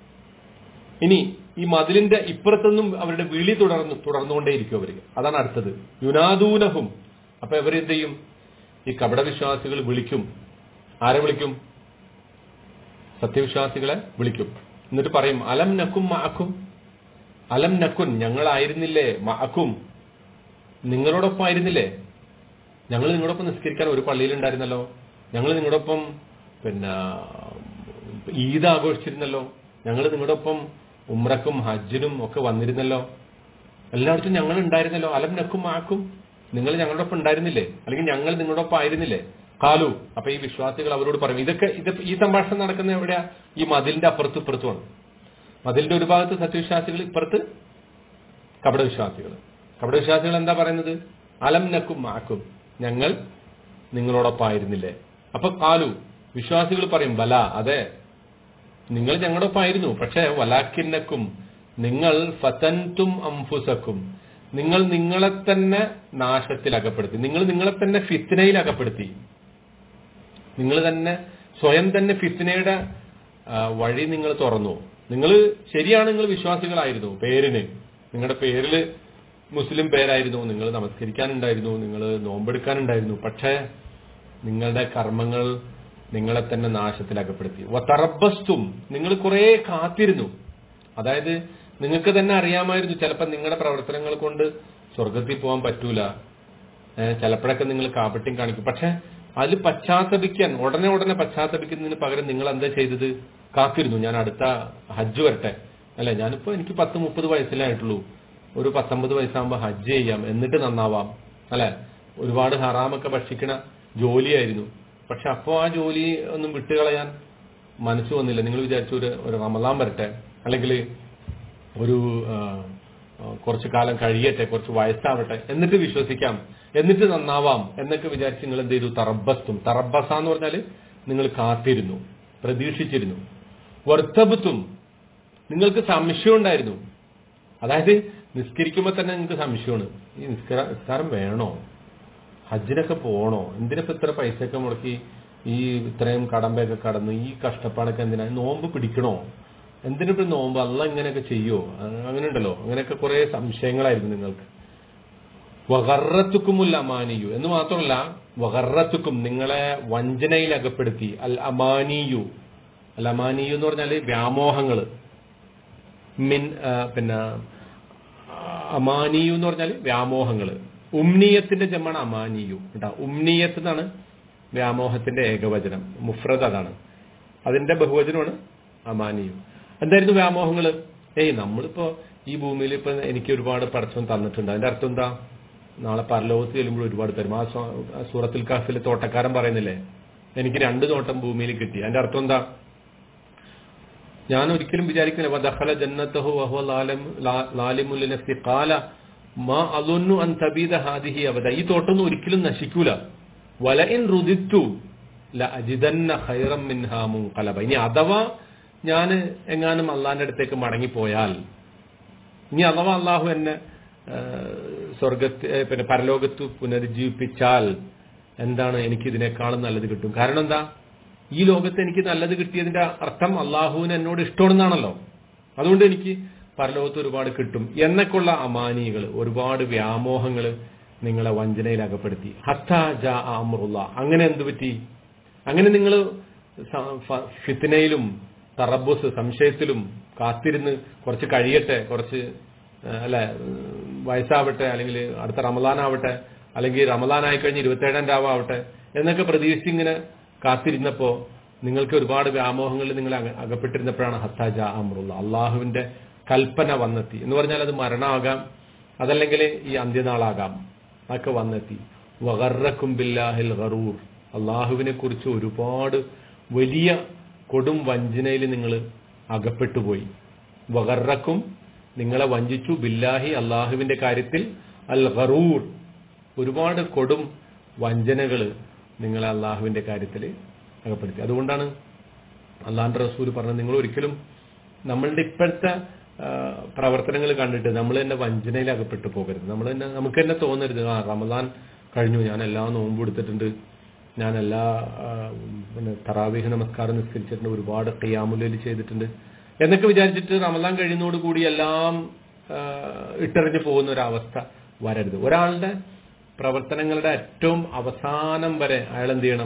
ഇനി ഈ മതിലിന്റെ ഇപ്പുറത്തൊന്നും അവരുടെ വിളി തുടർന്നു തുടർന്നുകൊണ്ടേയിരിക്കും അവര് അതാണ് അടുത്തത് യുനാദൂനഹും അപ്പൊ ഇവരെന്ത് ചെയ്യും ഈ കപടവിശ്വാസികൾ വിളിക്കും ആരെ വിളിക്കും സത്യവിശ്വാസികളെ വിളിക്കും എന്നിട്ട് പറയും അലം നക്കും മാക്കും അലം നക്കുൻ ഞങ്ങളായിരുന്നില്ലേ മാക്കും നിങ്ങളോടൊപ്പം ആയിരുന്നില്ലേ ഞങ്ങൾ നിങ്ങളോടൊപ്പം നിസ്കരിക്കാൻ ഒരു പള്ളിയിലുണ്ടായിരുന്നല്ലോ ഞങ്ങൾ നിങ്ങളോടൊപ്പം പിന്നെ ഈദ് ആഘോഷിച്ചിരുന്നല്ലോ ഞങ്ങൾ നിങ്ങളോടൊപ്പം ഉമ്രക്കും ഹജ്ജിനും ഒക്കെ വന്നിരുന്നല്ലോ എല്ലായിടത്തും ഞങ്ങൾ ഉണ്ടായിരുന്നല്ലോ അലം നക്കും ആക്കും നിങ്ങൾ ഞങ്ങളുടെ ഒപ്പം ഉണ്ടായിരുന്നില്ലേ അല്ലെങ്കിൽ ഞങ്ങൾ നിങ്ങളുടെ ഒപ്പം ആയിരുന്നില്ലേ കാലു അപ്പൊ ഈ വിശ്വാസികൾ അവരോട് പറയും ഇതൊക്കെ ഇത് ഈ സംഭാഷണം നടക്കുന്ന എവിടെയാ ഈ മതിലിന്റെ അപ്പുറത്തും ഇപ്പുറത്തുമാണ് മതിലിന്റെ ഒരു ഭാഗത്ത് സത്യവിശ്വാസികൾ ഇപ്പുറത്ത് കപടവിശ്വാസികൾ കപടവിശ്വാസികൾ എന്താ പറയുന്നത് അലം നക്കും ആക്കും ഞങ്ങൾ നിങ്ങളോടൊപ്പം ആയിരുന്നില്ലേ അപ്പൊ കാലു വിശ്വാസികൾ പറയും ബല അതെ നിങ്ങൾ ഞങ്ങളോടൊപ്പം ആയിരുന്നു പക്ഷേ വലാക്കിന്നക്കും നിങ്ങൾ ഫതൻതും അംഫുസക്കും നിങ്ങൾ നിങ്ങളെ തന്നെ നാശത്തിൽ അകപ്പെടുത്തി നിങ്ങൾ നിങ്ങളെ തന്നെ ഫിത്നയിൽ അകപ്പെടുത്തി നിങ്ങൾ തന്നെ സ്വയം തന്നെ ഫിത്നയുടെ ആ, വഴി നിങ്ങൾ തുറന്നു നിങ്ങൾ ശരിയാണ് നിങ്ങൾ വിശ്വാസികളായിരുന്നു പേരിന് നിങ്ങളുടെ പേരിൽ മുസ്ലിം പേരായിരുന്നു നിങ്ങൾ നമസ്കരിക്കാനുണ്ടായിരുന്നു നിങ്ങൾ നോമ്പെടുക്കാനുണ്ടായിരുന്നു പക്ഷേ നിങ്ങളുടെ കർമ്മങ്ങൾ നിങ്ങളെ തന്നെ നാശത്തിൽ അകപ്പെടുത്തി വത്തറബസ്തും നിങ്ങൾ കുറെ കാത്തിരുന്നു അതായത് നിങ്ങൾക്ക് തന്നെ അറിയാമായിരുന്നു ചിലപ്പോൾ നിങ്ങളുടെ പ്രവർത്തനങ്ങൾ കൊണ്ട് സ്വർഗത്തിൽ പോകാൻ പറ്റൂല ഏഹ് ചിലപ്പോഴൊക്കെ നിങ്ങൾ കാപട്യം കാണിക്കും പക്ഷെ അതിൽ പശ്ചാത്തപിക്കാൻ ഉടനെ ഉടനെ പശ്ചാത്തപിക്കുന്നതിന് പകരം നിങ്ങൾ എന്താ ചെയ്തത് കാത്തിരുന്നു ഞാൻ അടുത്ത ഹജ്ജ് വരട്ടെ അല്ലെ ഞാനിപ്പോ എനിക്ക് പത്ത് മുപ്പത് വയസ്സിലേ ആയിട്ടുള്ളൂ ഒരു പത്തൊമ്പത് വയസ്സാകുമ്പോൾ ഹജ്ജ് ചെയ്യാം എന്നിട്ട് നന്നാവാം അല്ലെ ഒരുപാട് ഹറാമൊക്കെ ഭക്ഷിക്കണ ജോലിയായിരുന്നു പക്ഷെ അപ്പോ ആ ജോലി ഒന്നും വിട്ടുകളയാൻ മനസ്സ് വന്നില്ല നിങ്ങൾ വിചാരിച്ചു ഒരു ഒരു റമദാൻ വരട്ടെ അല്ലെങ്കിൽ ഒരു ആ, ആ, കുറച്ചു കാലം കഴിയട്ടെ കുറച്ച് വയസ്സാവട്ടെ എന്നിട്ട് വിശ്വസിക്കാം എന്നിട്ട് നന്നാവാം എന്നൊക്കെ വിചാരിച്ച് നിങ്ങൾ എന്ത് ചെയ്തു തറബസ്തും തറബസ എന്ന് പറഞ്ഞാൽ നിങ്ങൾ കാത്തിരുന്നു പ്രതീക്ഷിച്ചിരുന്നു വർത്തബത്തും നിങ്ങൾക്ക് സംശയം ഉണ്ടായിരുന്നു അതായത് നിസ്കരിക്കുമ്പോൾ തന്നെ നിങ്ങൾക്ക് സംശയമാണ് ഈ നിസ്കാര നിസ്കാരം വേണോ ഹജ്ജിനൊക്കെ പോണോ എന്തിനിപ്പോ ഇത്ര പൈസയൊക്കെ മുടക്കി ഈ ഇത്രയും കടമ്പയൊക്കെ കടന്ന് ഈ കഷ്ടപ്പാടൊക്കെ എന്തിനാ നോമ്പ് പിടിക്കണോ എന്തിനിപ്പോ നോമ്പ് അല്ല ഇങ്ങനെയൊക്കെ ചെയ്യോ അങ്ങനെ ഉണ്ടല്ലോ അങ്ങനെയൊക്കെ കുറെ സംശയങ്ങളായിരുന്നു നിങ്ങൾക്ക് വകറത്തുക്കുമുൽ അമാനിയു എന്ന് മാത്രമല്ല വകറത്തുക്കും നിങ്ങളെ വഞ്ചനയിൽ അകപ്പെടുത്തി അൽ അമാനിയു അൽ അമാനിയു എന്ന് പറഞ്ഞാല് വ്യാമോഹങ്ങള് മിൻ ആ, പിന്നെ ആ, അമാനിയു എന്ന് പറഞ്ഞാല് വ്യാമോഹങ്ങള് ഉമ്നീയത്തിന്റെ ജമാണ് അമാനിയു കേട്ടോ ഉമ്നീയത്ത് എന്നാണ് വ്യാമോഹത്തിന്റെ ഏകവചനം മുഫ്രദ് അതാണ് അതിന്റെ ബഹുവചനമാണ് അമാനിയു എന്തായിരുന്നു വ്യാമോഹങ്ങള് ഏയ് നമ്മളിപ്പോ ഈ ഭൂമിയിൽ ഇപ്പൊ എനിക്ക് ഒരുപാട് പടച്ചവൻ തന്നിട്ടുണ്ട് അതിന്റെ അർത്ഥം എന്താ നാളെ പരലോകത്ത് ചെല്ലുമ്പോൾ ഒരുപാട് തരും ആ സൂ- ആ സൂറത്തുൽ കാഫിലെ തോട്ടക്കാരൻ പറയുന്നില്ലേ എനിക്ക് രണ്ട് തോട്ടം ഭൂമിയിൽ കിട്ടി അതിന്റെ അർത്ഥം എന്താ ഞാൻ ഒരിക്കലും വിചാരിക്കുന്നില്ല വദഖല ജന്നത്തഹു വഹുവ ലാലിം- ലാ- ലാലിമുൽ ലിനഫ്സി ഖാല മാ അദുന്നു അൻ തബീദ ഹാദിഹി അബദ ഈ തോട്ടൊന്നും ഒരിക്കലും നശിക്കൂല വലഇൻ റുദിത്തു ലഅജിദന്ന ഖൈറം മിൻഹാ മുൻഖലബ ഇനി അഥവാ ഞാൻ എങ്ങാനും അള്ളാന്റെ അടുത്തേക്ക് മടങ്ങിപ്പോയാൽ ഇനി അഥവാ അള്ളാഹു എന്നെ ആ, സ്വർഗത്ത് ഏ, പിന്നെ പരലോകത്ത് പുനരുജ്ജീവിപ്പിച്ചാൽ എന്താണ് എനിക്ക് ഇതിനേക്കാളും നല്ലത് കിട്ടും കാരണം എന്താ ഈ ലോകത്ത് എനിക്ക് നല്ലത് കിട്ടിയതിന്റെ അർത്ഥം അള്ളാഹുവിന് എന്നോട് ഇഷ്ടമാണെന്നാണല്ലോ അതുകൊണ്ട് എനിക്ക് പരലോകത്ത് ഒരുപാട് കിട്ടും എന്നൊക്കെയുള്ള അമാനികൾ ഒരുപാട് വ്യാമോഹങ്ങൾ നിങ്ങളെ വഞ്ചനയിൽ അകപ്പെടുത്തി ഹത്ത ജാ അമറുള്ള അങ്ങനെ എന്തു പറ്റി അങ്ങനെ നിങ്ങൾ ഫിത്തിനയിലും തറബുസ് സംശയത്തിലും കാത്തിരുന്ന് കുറച്ച് കഴിയട്ടെ കുറച്ച് ഏഹ്, അല്ലെ ഉം, വയസ്സാവട്ടെ അല്ലെങ്കിൽ അടുത്ത റമദാനാവട്ടെ അല്ലെങ്കിൽ റമദാനായി കഴിഞ്ഞ് ഇരുപത്തേഴാം രാവാവട്ടെ എന്നൊക്കെ പ്രതീക്ഷിച്ച് ഇങ്ങനെ കാത്തിരുന്നപ്പോ നിങ്ങൾക്ക് ഒരുപാട് വ്യാമോഹങ്ങളിൽ നിങ്ങൾ അക- അകപ്പെട്ടിരുന്നപ്പോഴാണ് ഹത്താജ അമറുള്ള അള്ളാഹുവിന്റെ കൽപ്പന വന്നെത്തി എന്ന് പറഞ്ഞാൽ അത് മരണമാകാം അതല്ലെങ്കിൽ ഈ അന്ത്യനാളാകാം അതൊക്കെ വന്നെത്തി വഗറക്കും ബില്ലാഹിൽ ഗറൂർ അള്ളാഹുവിനെ കുറിച്ച് ഒരുപാട് വലിയ കൊടും വഞ്ചനയിൽ നിങ്ങൾ അകപ്പെട്ടുപോയി വഗറക്കും നിങ്ങളെ വഞ്ചിച്ചു ബില്ലാഹി അള്ളാഹുവിന്റെ കാര്യത്തിൽ അൽ ഗറൂർ ഒരുപാട് കൊടും വഞ്ചനകൾ നിങ്ങളെ അള്ളാഹുവിന്റെ കാര്യത്തിൽ അകപ്പെടുത്തി അതുകൊണ്ടാണ് അള്ളാന്റെ റസൂൽ പറഞ്ഞത് നിങ്ങൾ ഒരിക്കലും നമ്മളുടെ ഇപ്പോഴത്തെ പ്രവർത്തനങ്ങൾ കണ്ടിട്ട് നമ്മൾ തന്നെ വഞ്ചനയിൽ അകപ്പെട്ടു പോകരുത് നമ്മൾ തന്നെ നമുക്ക് തന്നെ തോന്നരുത് ആ റമദാൻ കഴിഞ്ഞു ഞാൻ എല്ലാ നോമ്പ് എടുത്തിട്ടുണ്ട് ഞാൻ എല്ലാ ആ, പിന്നെ തറാവീഹ് നമസ്കാരം നിസ്കരിച്ചിട്ടുണ്ട് ഒരുപാട് ഖിയാമുലയിൽ ചെയ്തിട്ടുണ്ട് എന്നൊക്കെ വിചാരിച്ചിട്ട് റമദാൻ കഴിയുന്നതോടുകൂടി എല്ലാം ആ, ഇട്ടെറിഞ്ഞു പോകുന്ന ഒരു അവസ്ഥ വരരുത് ഒരാളുടെ പ്രവർത്തനങ്ങളുടെ ഏറ്റവും അവസാനം വരെ അയാൾ എന്ത് ചെയ്യണം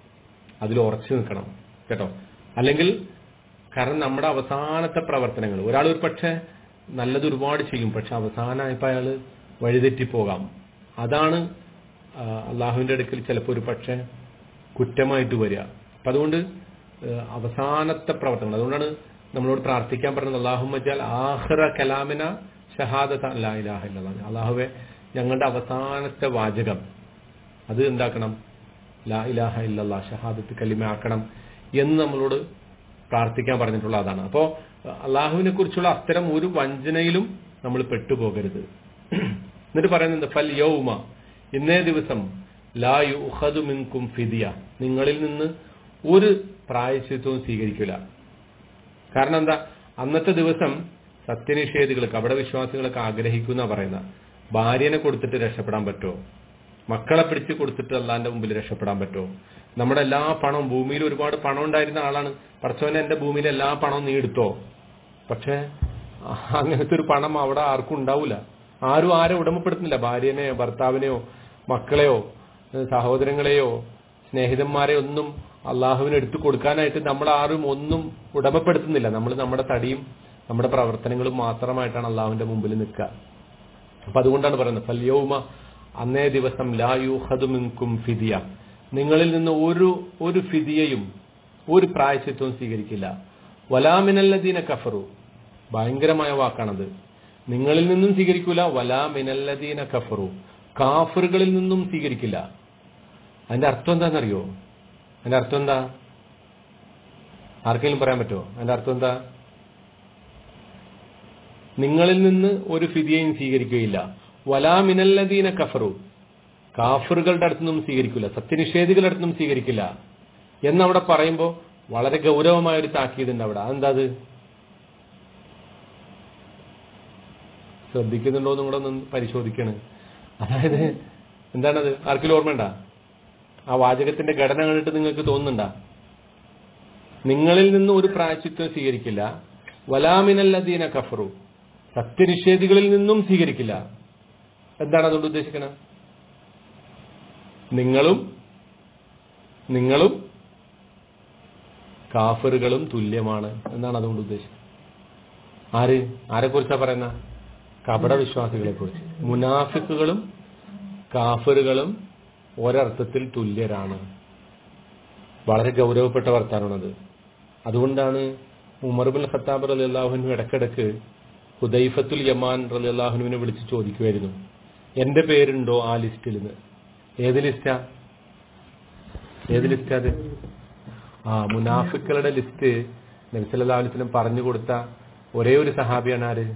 അതിൽ ഉറച്ചു നിൽക്കണം കേട്ടോ അല്ലെങ്കിൽ കാരണം നമ്മുടെ അവസാനത്തെ പ്രവർത്തനങ്ങൾ ഒരാൾ ഒരു പക്ഷെ നല്ലത് ഒരുപാട് ചെയ്യും പക്ഷെ അവസാനമായപ്പോൾ അയാൾ വഴിതെറ്റിപ്പോകാം അതാണ് ആ, അള്ളാഹുവിന്റെ അടുക്കൽ ചിലപ്പോൾ ഒരു പക്ഷെ കുറ്റമായിട്ട് വരിക അപ്പൊ അതുകൊണ്ട് ആ, അവസാനത്തെ പ്രവർത്തനങ്ങൾ അതുകൊണ്ടാണ് നമ്മളോട് പ്രാർത്ഥിക്കാൻ പറഞ്ഞത് അള്ളാഹു മജാൽ ആഹ്റ കലാമിന ഷഹാദത്ത് അല്ലാ ഇലാഹ ഇല്ലല്ലാഹ്. അള്ളാഹുവെ ഞങ്ങളുടെ അവസാനത്തെ വാചകം അത് എന്താക്കണം ലാ ഇലാഹ ഇല്ലല്ലാ ഷഹാദത്ത് കലിമയാക്കണം എന്ന് നമ്മളോട് പ്രാർത്ഥിക്കാൻ പറഞ്ഞിട്ടുള്ള അതാണ് അപ്പോ അള്ളാഹുവിനെ കുറിച്ചുള്ള അത്തരം ഒരു വഞ്ചനയിലും നമ്മൾ പെട്ടുപോകരുത് എന്നിട്ട് പറയുന്നുണ്ട് ഫൽ യൗമ ഇന്നേ ദിവസം ലാ യുഹദു മിൻകും ഫിദിയ നിങ്ങളിൽ നിന്ന് ഒരു പ്രായശ്ചിത്വവും സ്വീകരിക്കില്ല കാരണം എന്താ അന്നത്തെ ദിവസം സത്യനിഷേധികൾ കപടവിശ്വാസികളൊക്കെ ആഗ്രഹിക്കുന്ന പറയുന്ന ഭാര്യനെ കൊടുത്തിട്ട് രക്ഷപ്പെടാൻ പറ്റുമോ മക്കളെ പിടിച്ച് കൊടുത്തിട്ട് അള്ളാന്റെ മുമ്പിൽ രക്ഷപ്പെടാൻ പറ്റുമോ നമ്മുടെ എല്ലാ പണവും ഭൂമിയിൽ ഒരുപാട് പണം ഉണ്ടായിരുന്ന ആളാണ് പറച്ചവനെ എന്റെ ഭൂമിയിലെ എല്ലാ പണവും നീ എടുത്തോ പക്ഷേ അങ്ങനത്തെ ഒരു പണം അവിടെ ആർക്കും ഉണ്ടാവില്ല ആരും ആരെ ഉടമപ്പെടുത്തുന്നില്ല ഭാര്യനെയോ ഭർത്താവിനെയോ മക്കളെയോ ഏഹ് സഹോദരങ്ങളെയോ സ്നേഹിതന്മാരെ ഒന്നും അള്ളാഹുവിന് എടുത്തു കൊടുക്കാനായിട്ട് നമ്മൾ ആരും ഒന്നും ഉടമപ്പെടുത്തുന്നില്ല നമ്മൾ നമ്മുടെ തടിയും നമ്മുടെ പ്രവർത്തനങ്ങളും മാത്രമായിട്ടാണ് അള്ളാഹുവിന്റെ മുമ്പിൽ നിൽക്കുക അപ്പൊ അതുകൊണ്ടാണ് പറയുന്നത് ഫല്യൗമ അന്നേ ദിവസം ലാ യൂഹദു മിൻകും ഫിദിയ നിങ്ങളിൽ നിന്ന് ഒരു ഒരു ഫിദിയയും ഒരു പ്രായശ്ചിത്വവും സ്വീകരിക്കില്ല വലാമിനല്ലദീന കഫറു ഭയങ്കരമായ വാക്കാണത് നിങ്ങളിൽ നിന്നും സ്വീകരിക്കൂല വലാമിനല്ലദീന കഫറു കാഫറുകളിൽ നിന്നും സ്വീകരിക്കില്ല അതിന്റെ അർത്ഥം എന്താണെന്നറിയോ അതിന്റെ അർത്ഥം എന്താ ആർക്കെങ്കിലും പറയാൻ പറ്റുമോ അതിന്റെ അർത്ഥം എന്താ നിങ്ങളിൽ നിന്ന് ഒരു ഫിദിയയും സ്വീകരിക്കുകയില്ല വലാ മിനല്ലദീന കഫറു കാഫറുകളുടെ അടുത്തൊന്നും സ്വീകരിക്കില്ല സത്യനിഷേധികളുടെ അടുത്തൊന്നും സ്വീകരിക്കില്ല എന്നവിടെ പറയുമ്പോൾ വളരെ ഗൗരവമായ ഒരു താക്കീതുണ്ട് അവിടെ അതെന്താ അത് ശ്രദ്ധിക്കുന്നുണ്ടോ എന്നും കൂടെ ഒന്ന് പരിശോധിക്കണ് അതായത് എന്താണത് ആർക്കെങ്കിലും ഓർമ്മയുണ്ടാ ആ വാചകത്തിന്റെ ഘടന കണ്ടിട്ട് നിങ്ങൾക്ക് തോന്നുന്നുണ്ടാ നിങ്ങളിൽ നിന്ന് ഒരു പ്രായച്ചിത്വം സ്വീകരിക്കില്ല വലാമിനല്ലദീന കഫറു സത്യനിഷേധികളിൽ നിന്നും സ്വീകരിക്കില്ല എന്താണ് അതുകൊണ്ട് ഉദ്ദേശിക്കുന്നത് നിങ്ങളും നിങ്ങളും കാഫറുകളും തുല്യമാണ് എന്നാണ് അതുകൊണ്ട് ഉദ്ദേശിക്കുന്നത് ആര് ആരെക്കുറിച്ചാ പറയുന്ന കപട വിശ്വാസികളെ കുറിച്ച് മുനാഫിക്കുകളും കാഫറുകളും ഒരർത്ഥത്തിൽ തുല്യരാണ് വളരെ ഗൗരവപ്പെട്ട വർത്താനമാണത് അതുകൊണ്ടാണ് ഉമർബുൽ ഖത്താബ് റലി അള്ളാഹുനു ഇടക്കിടക്ക് ഹുദൈഫത്തുൽ യമാൻ റലി അള്ളാഹുനുവിനെ വിളിച്ച് ചോദിക്കുമായിരുന്നു എന്റെ പേരുണ്ടോ ആ ലിസ്റ്റിൽ നിന്ന് ഏത് ലിസ്റ്റാ ഏത് ലിസ്റ്റാ അത് ആ മുനാഫിക്കളുടെ ലിസ്റ്റ് നബിസല്ലാസ്ലം പറഞ്ഞു കൊടുത്ത ഒരേ ഒരു സഹാബിയാണ് ആര്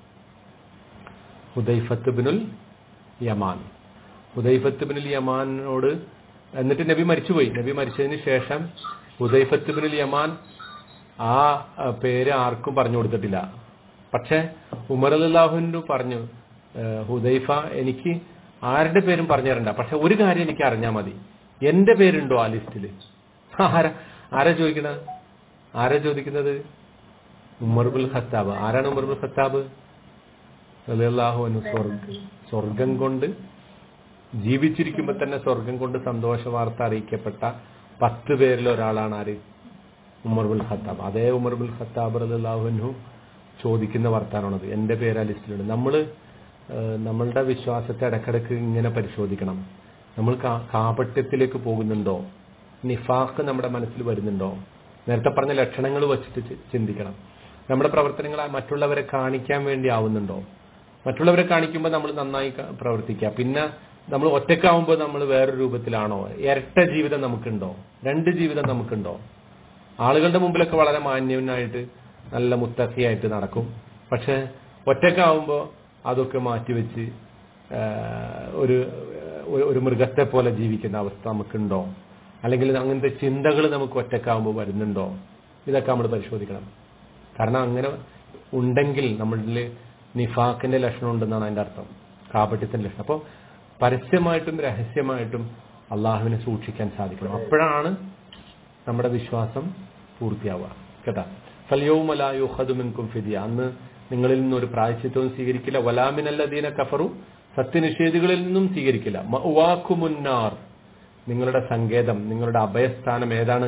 ഹുദൈഫത്ത് ബിനുൽ യമാൻ ഹുദൈഫത്ത് ബിനുൽ യമാനോട് എന്നിട്ട് നബി മരിച്ചുപോയി നബി മരിച്ചതിന് ശേഷം ഹുദൈഫത്ത് ബിനുൽ യമാൻ ആ അഹ്, പേര് ആർക്കും പറഞ്ഞു കൊടുത്തിട്ടില്ല പക്ഷെ ഉമർ അല്ലാഹുവിനു പറഞ്ഞു ഏഹ്, ഹുദൈഫ എനിക്ക് ആരുടെ പേരും പറഞ്ഞു തരണ്ട പക്ഷെ ഒരു കാര്യം എനിക്ക് അറിഞ്ഞാൽ മതി എന്റെ പേരുണ്ടോ ആ ലിസ്റ്റിൽ ആരാ ആരാ ചോദിക്കണ ആരാ ചോദിക്കുന്നത് ഉമർബുൽ ഖത്താബ് ആരാണ് ഉമർബുൽ ഖത്താബ് റളിയല്ലാഹു അൻഹു സ്വർഗ സ്വർഗം കൊണ്ട് ജീവിച്ചിരിക്കുമ്പോൾ തന്നെ സ്വർഗം കൊണ്ട് സന്തോഷ വാർത്ത അറിയിക്കപ്പെട്ട പത്ത് പേരിൽ ഒരാളാണ് ആര് ഉമർബുൽ ഖത്താബ് അതേ ഉമർബുൽ ഖത്താബ് റളിയല്ലാഹു അൻഹു ചോദിക്കുന്ന വർത്താനമാണത് എന്റെ പേര് ആ ലിസ്റ്റിലുണ്ട് നമ്മള് ഏഹ്, നമ്മളുടെ വിശ്വാസത്തെ ഇടക്കിടക്ക് ഇങ്ങനെ പരിശോധിക്കണം നമ്മൾ കാ- കാപട്യത്തിലേക്ക് പോകുന്നുണ്ടോ നിഫാഖ് നമ്മുടെ മനസ്സിൽ വരുന്നുണ്ടോ നേരത്തെ പറഞ്ഞ ലക്ഷണങ്ങൾ വെച്ചിട്ട് ചി- ചിന്തിക്കണം നമ്മുടെ പ്രവർത്തനങ്ങൾ ആ മറ്റുള്ളവരെ കാണിക്കാൻ വേണ്ടി ആവുന്നുണ്ടോ മറ്റുള്ളവരെ കാണിക്കുമ്പോൾ നമ്മൾ നന്നായി ക- പ്രവർത്തിക്കുക പിന്നെ നമ്മൾ ഒറ്റക്കാവുമ്പോൾ നമ്മൾ വേറൊരു രൂപത്തിലാണോ ഇരട്ട ജീവിതം നമുക്കുണ്ടോ രണ്ട് ജീവിതം നമുക്കുണ്ടോ ആളുകളുടെ മുമ്പിലൊക്കെ വളരെ മാന്യനായിട്ട് നല്ല മുത്തക്കിയായിട്ട് നടക്കും പക്ഷെ ഒറ്റക്കാവുമ്പോൾ അതൊക്കെ മാറ്റിവെച്ച് ആ, ഒരു ഒരു- ഒരു മൃഗത്തെ പോലെ ജീവിക്കുന്ന അവസ്ഥ നമുക്കുണ്ടോ അല്ലെങ്കിൽ അങ്ങനത്തെ ചിന്തകൾ നമുക്ക് ഒറ്റക്കാവുമ്പോൾ വരുന്നുണ്ടോ ഇതൊക്കെ നമ്മൾ പരിശോധിക്കണം കാരണം അങ്ങനെ ഉണ്ടെങ്കിൽ നമ്മളിൽ നിഫാക്കിന്റെ ലക്ഷണം ഉണ്ടെന്നാണ് അതിന്റെ അർത്ഥം കാപട്യത്തിന്റെ ലക്ഷണം അപ്പോൾ പരസ്യമായിട്ടും രഹസ്യമായിട്ടും അള്ളാഹുവിനെ സൂക്ഷിക്കാൻ സാധിക്കണം അപ്പോഴാണ് നമ്മുടെ വിശ്വാസം പൂർത്തിയാവുക കേട്ടാ ഫലിയവുമലായുഹദുമിൻകും ഫിദിയ അന്ന് നിങ്ങളിൽ നിന്നും ഒരു പ്രായശ്ചിത്വവും സ്വീകരിക്കില്ല വലാമിനല്ലദീന കഫറു സത്യനിഷേധികളിൽ നിന്നും സ്വീകരിക്കില്ല മഅ്വാക്കുമുന്നാർ നിങ്ങളുടെ സങ്കേതം നിങ്ങളുടെ അഭയസ്ഥാനം ഏതാണ്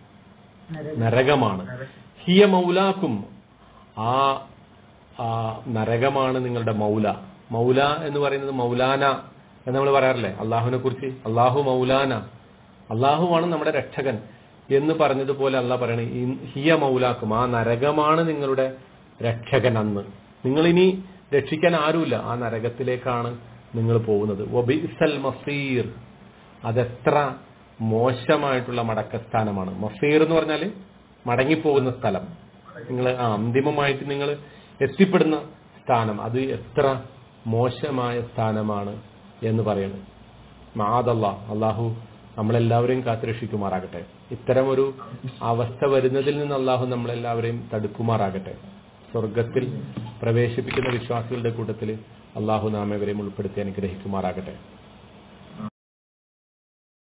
നരകമാണ് ഹിയ മൗലാക്കും ആ ആ നരകമാണ് നിങ്ങളുടെ മൗല മൗല എന്ന് പറയുന്നത് മൗലാന എന്ന് നമ്മൾ പറയാറില്ലേ അള്ളാഹുവിനെ കുറിച്ച് അള്ളാഹു മൗലാന അള്ളാഹുവാണ് നമ്മുടെ രക്ഷകൻ എന്ന് പറഞ്ഞതുപോലെ അള്ളാഹ് പറയണ ഹിയ മൗലാക്കും ആ നരകമാണ് നിങ്ങളുടെ രക്ഷകൻ അന്ന് നിങ്ങളിനി രക്ഷിക്കാൻ ആരുമില്ല ആ നരകത്തിലേക്കാണ് നിങ്ങൾ പോകുന്നത് വബിസൽ മസീർ അതെത്ര മോശമായിട്ടുള്ള മടക്കസ്ഥാനമാണ് മസീർ എന്ന് പറഞ്ഞാൽ മടങ്ങിപ്പോകുന്ന സ്ഥലം നിങ്ങൾ ആ അന്തിമമായിട്ട് നിങ്ങൾ എത്തിപ്പെടുന്ന സ്ഥാനം അത് എത്ര മോശമായ സ്ഥാനമാണ് എന്ന് പറയുന്നത് മാതല്ല അള്ളാഹു നമ്മളെല്ലാവരെയും കാത്തുരക്ഷിക്കുമാറാകട്ടെ ഇത്തരം ഒരു അവസ്ഥ വരുന്നതിൽ നിന്ന് അള്ളാഹു നമ്മളെല്ലാവരെയും തടുക്കുമാറാകട്ടെ സ്വർഗത്തിൽ പ്രവേശിപ്പിക്കുന്ന വിശ്വാസികളുടെ കൂട്ടത്തിൽ അള്ളാഹു നാം ഇവരെയും ഉൾപ്പെടുത്തി അനുഗ്രഹിക്കുമാറാകട്ടെ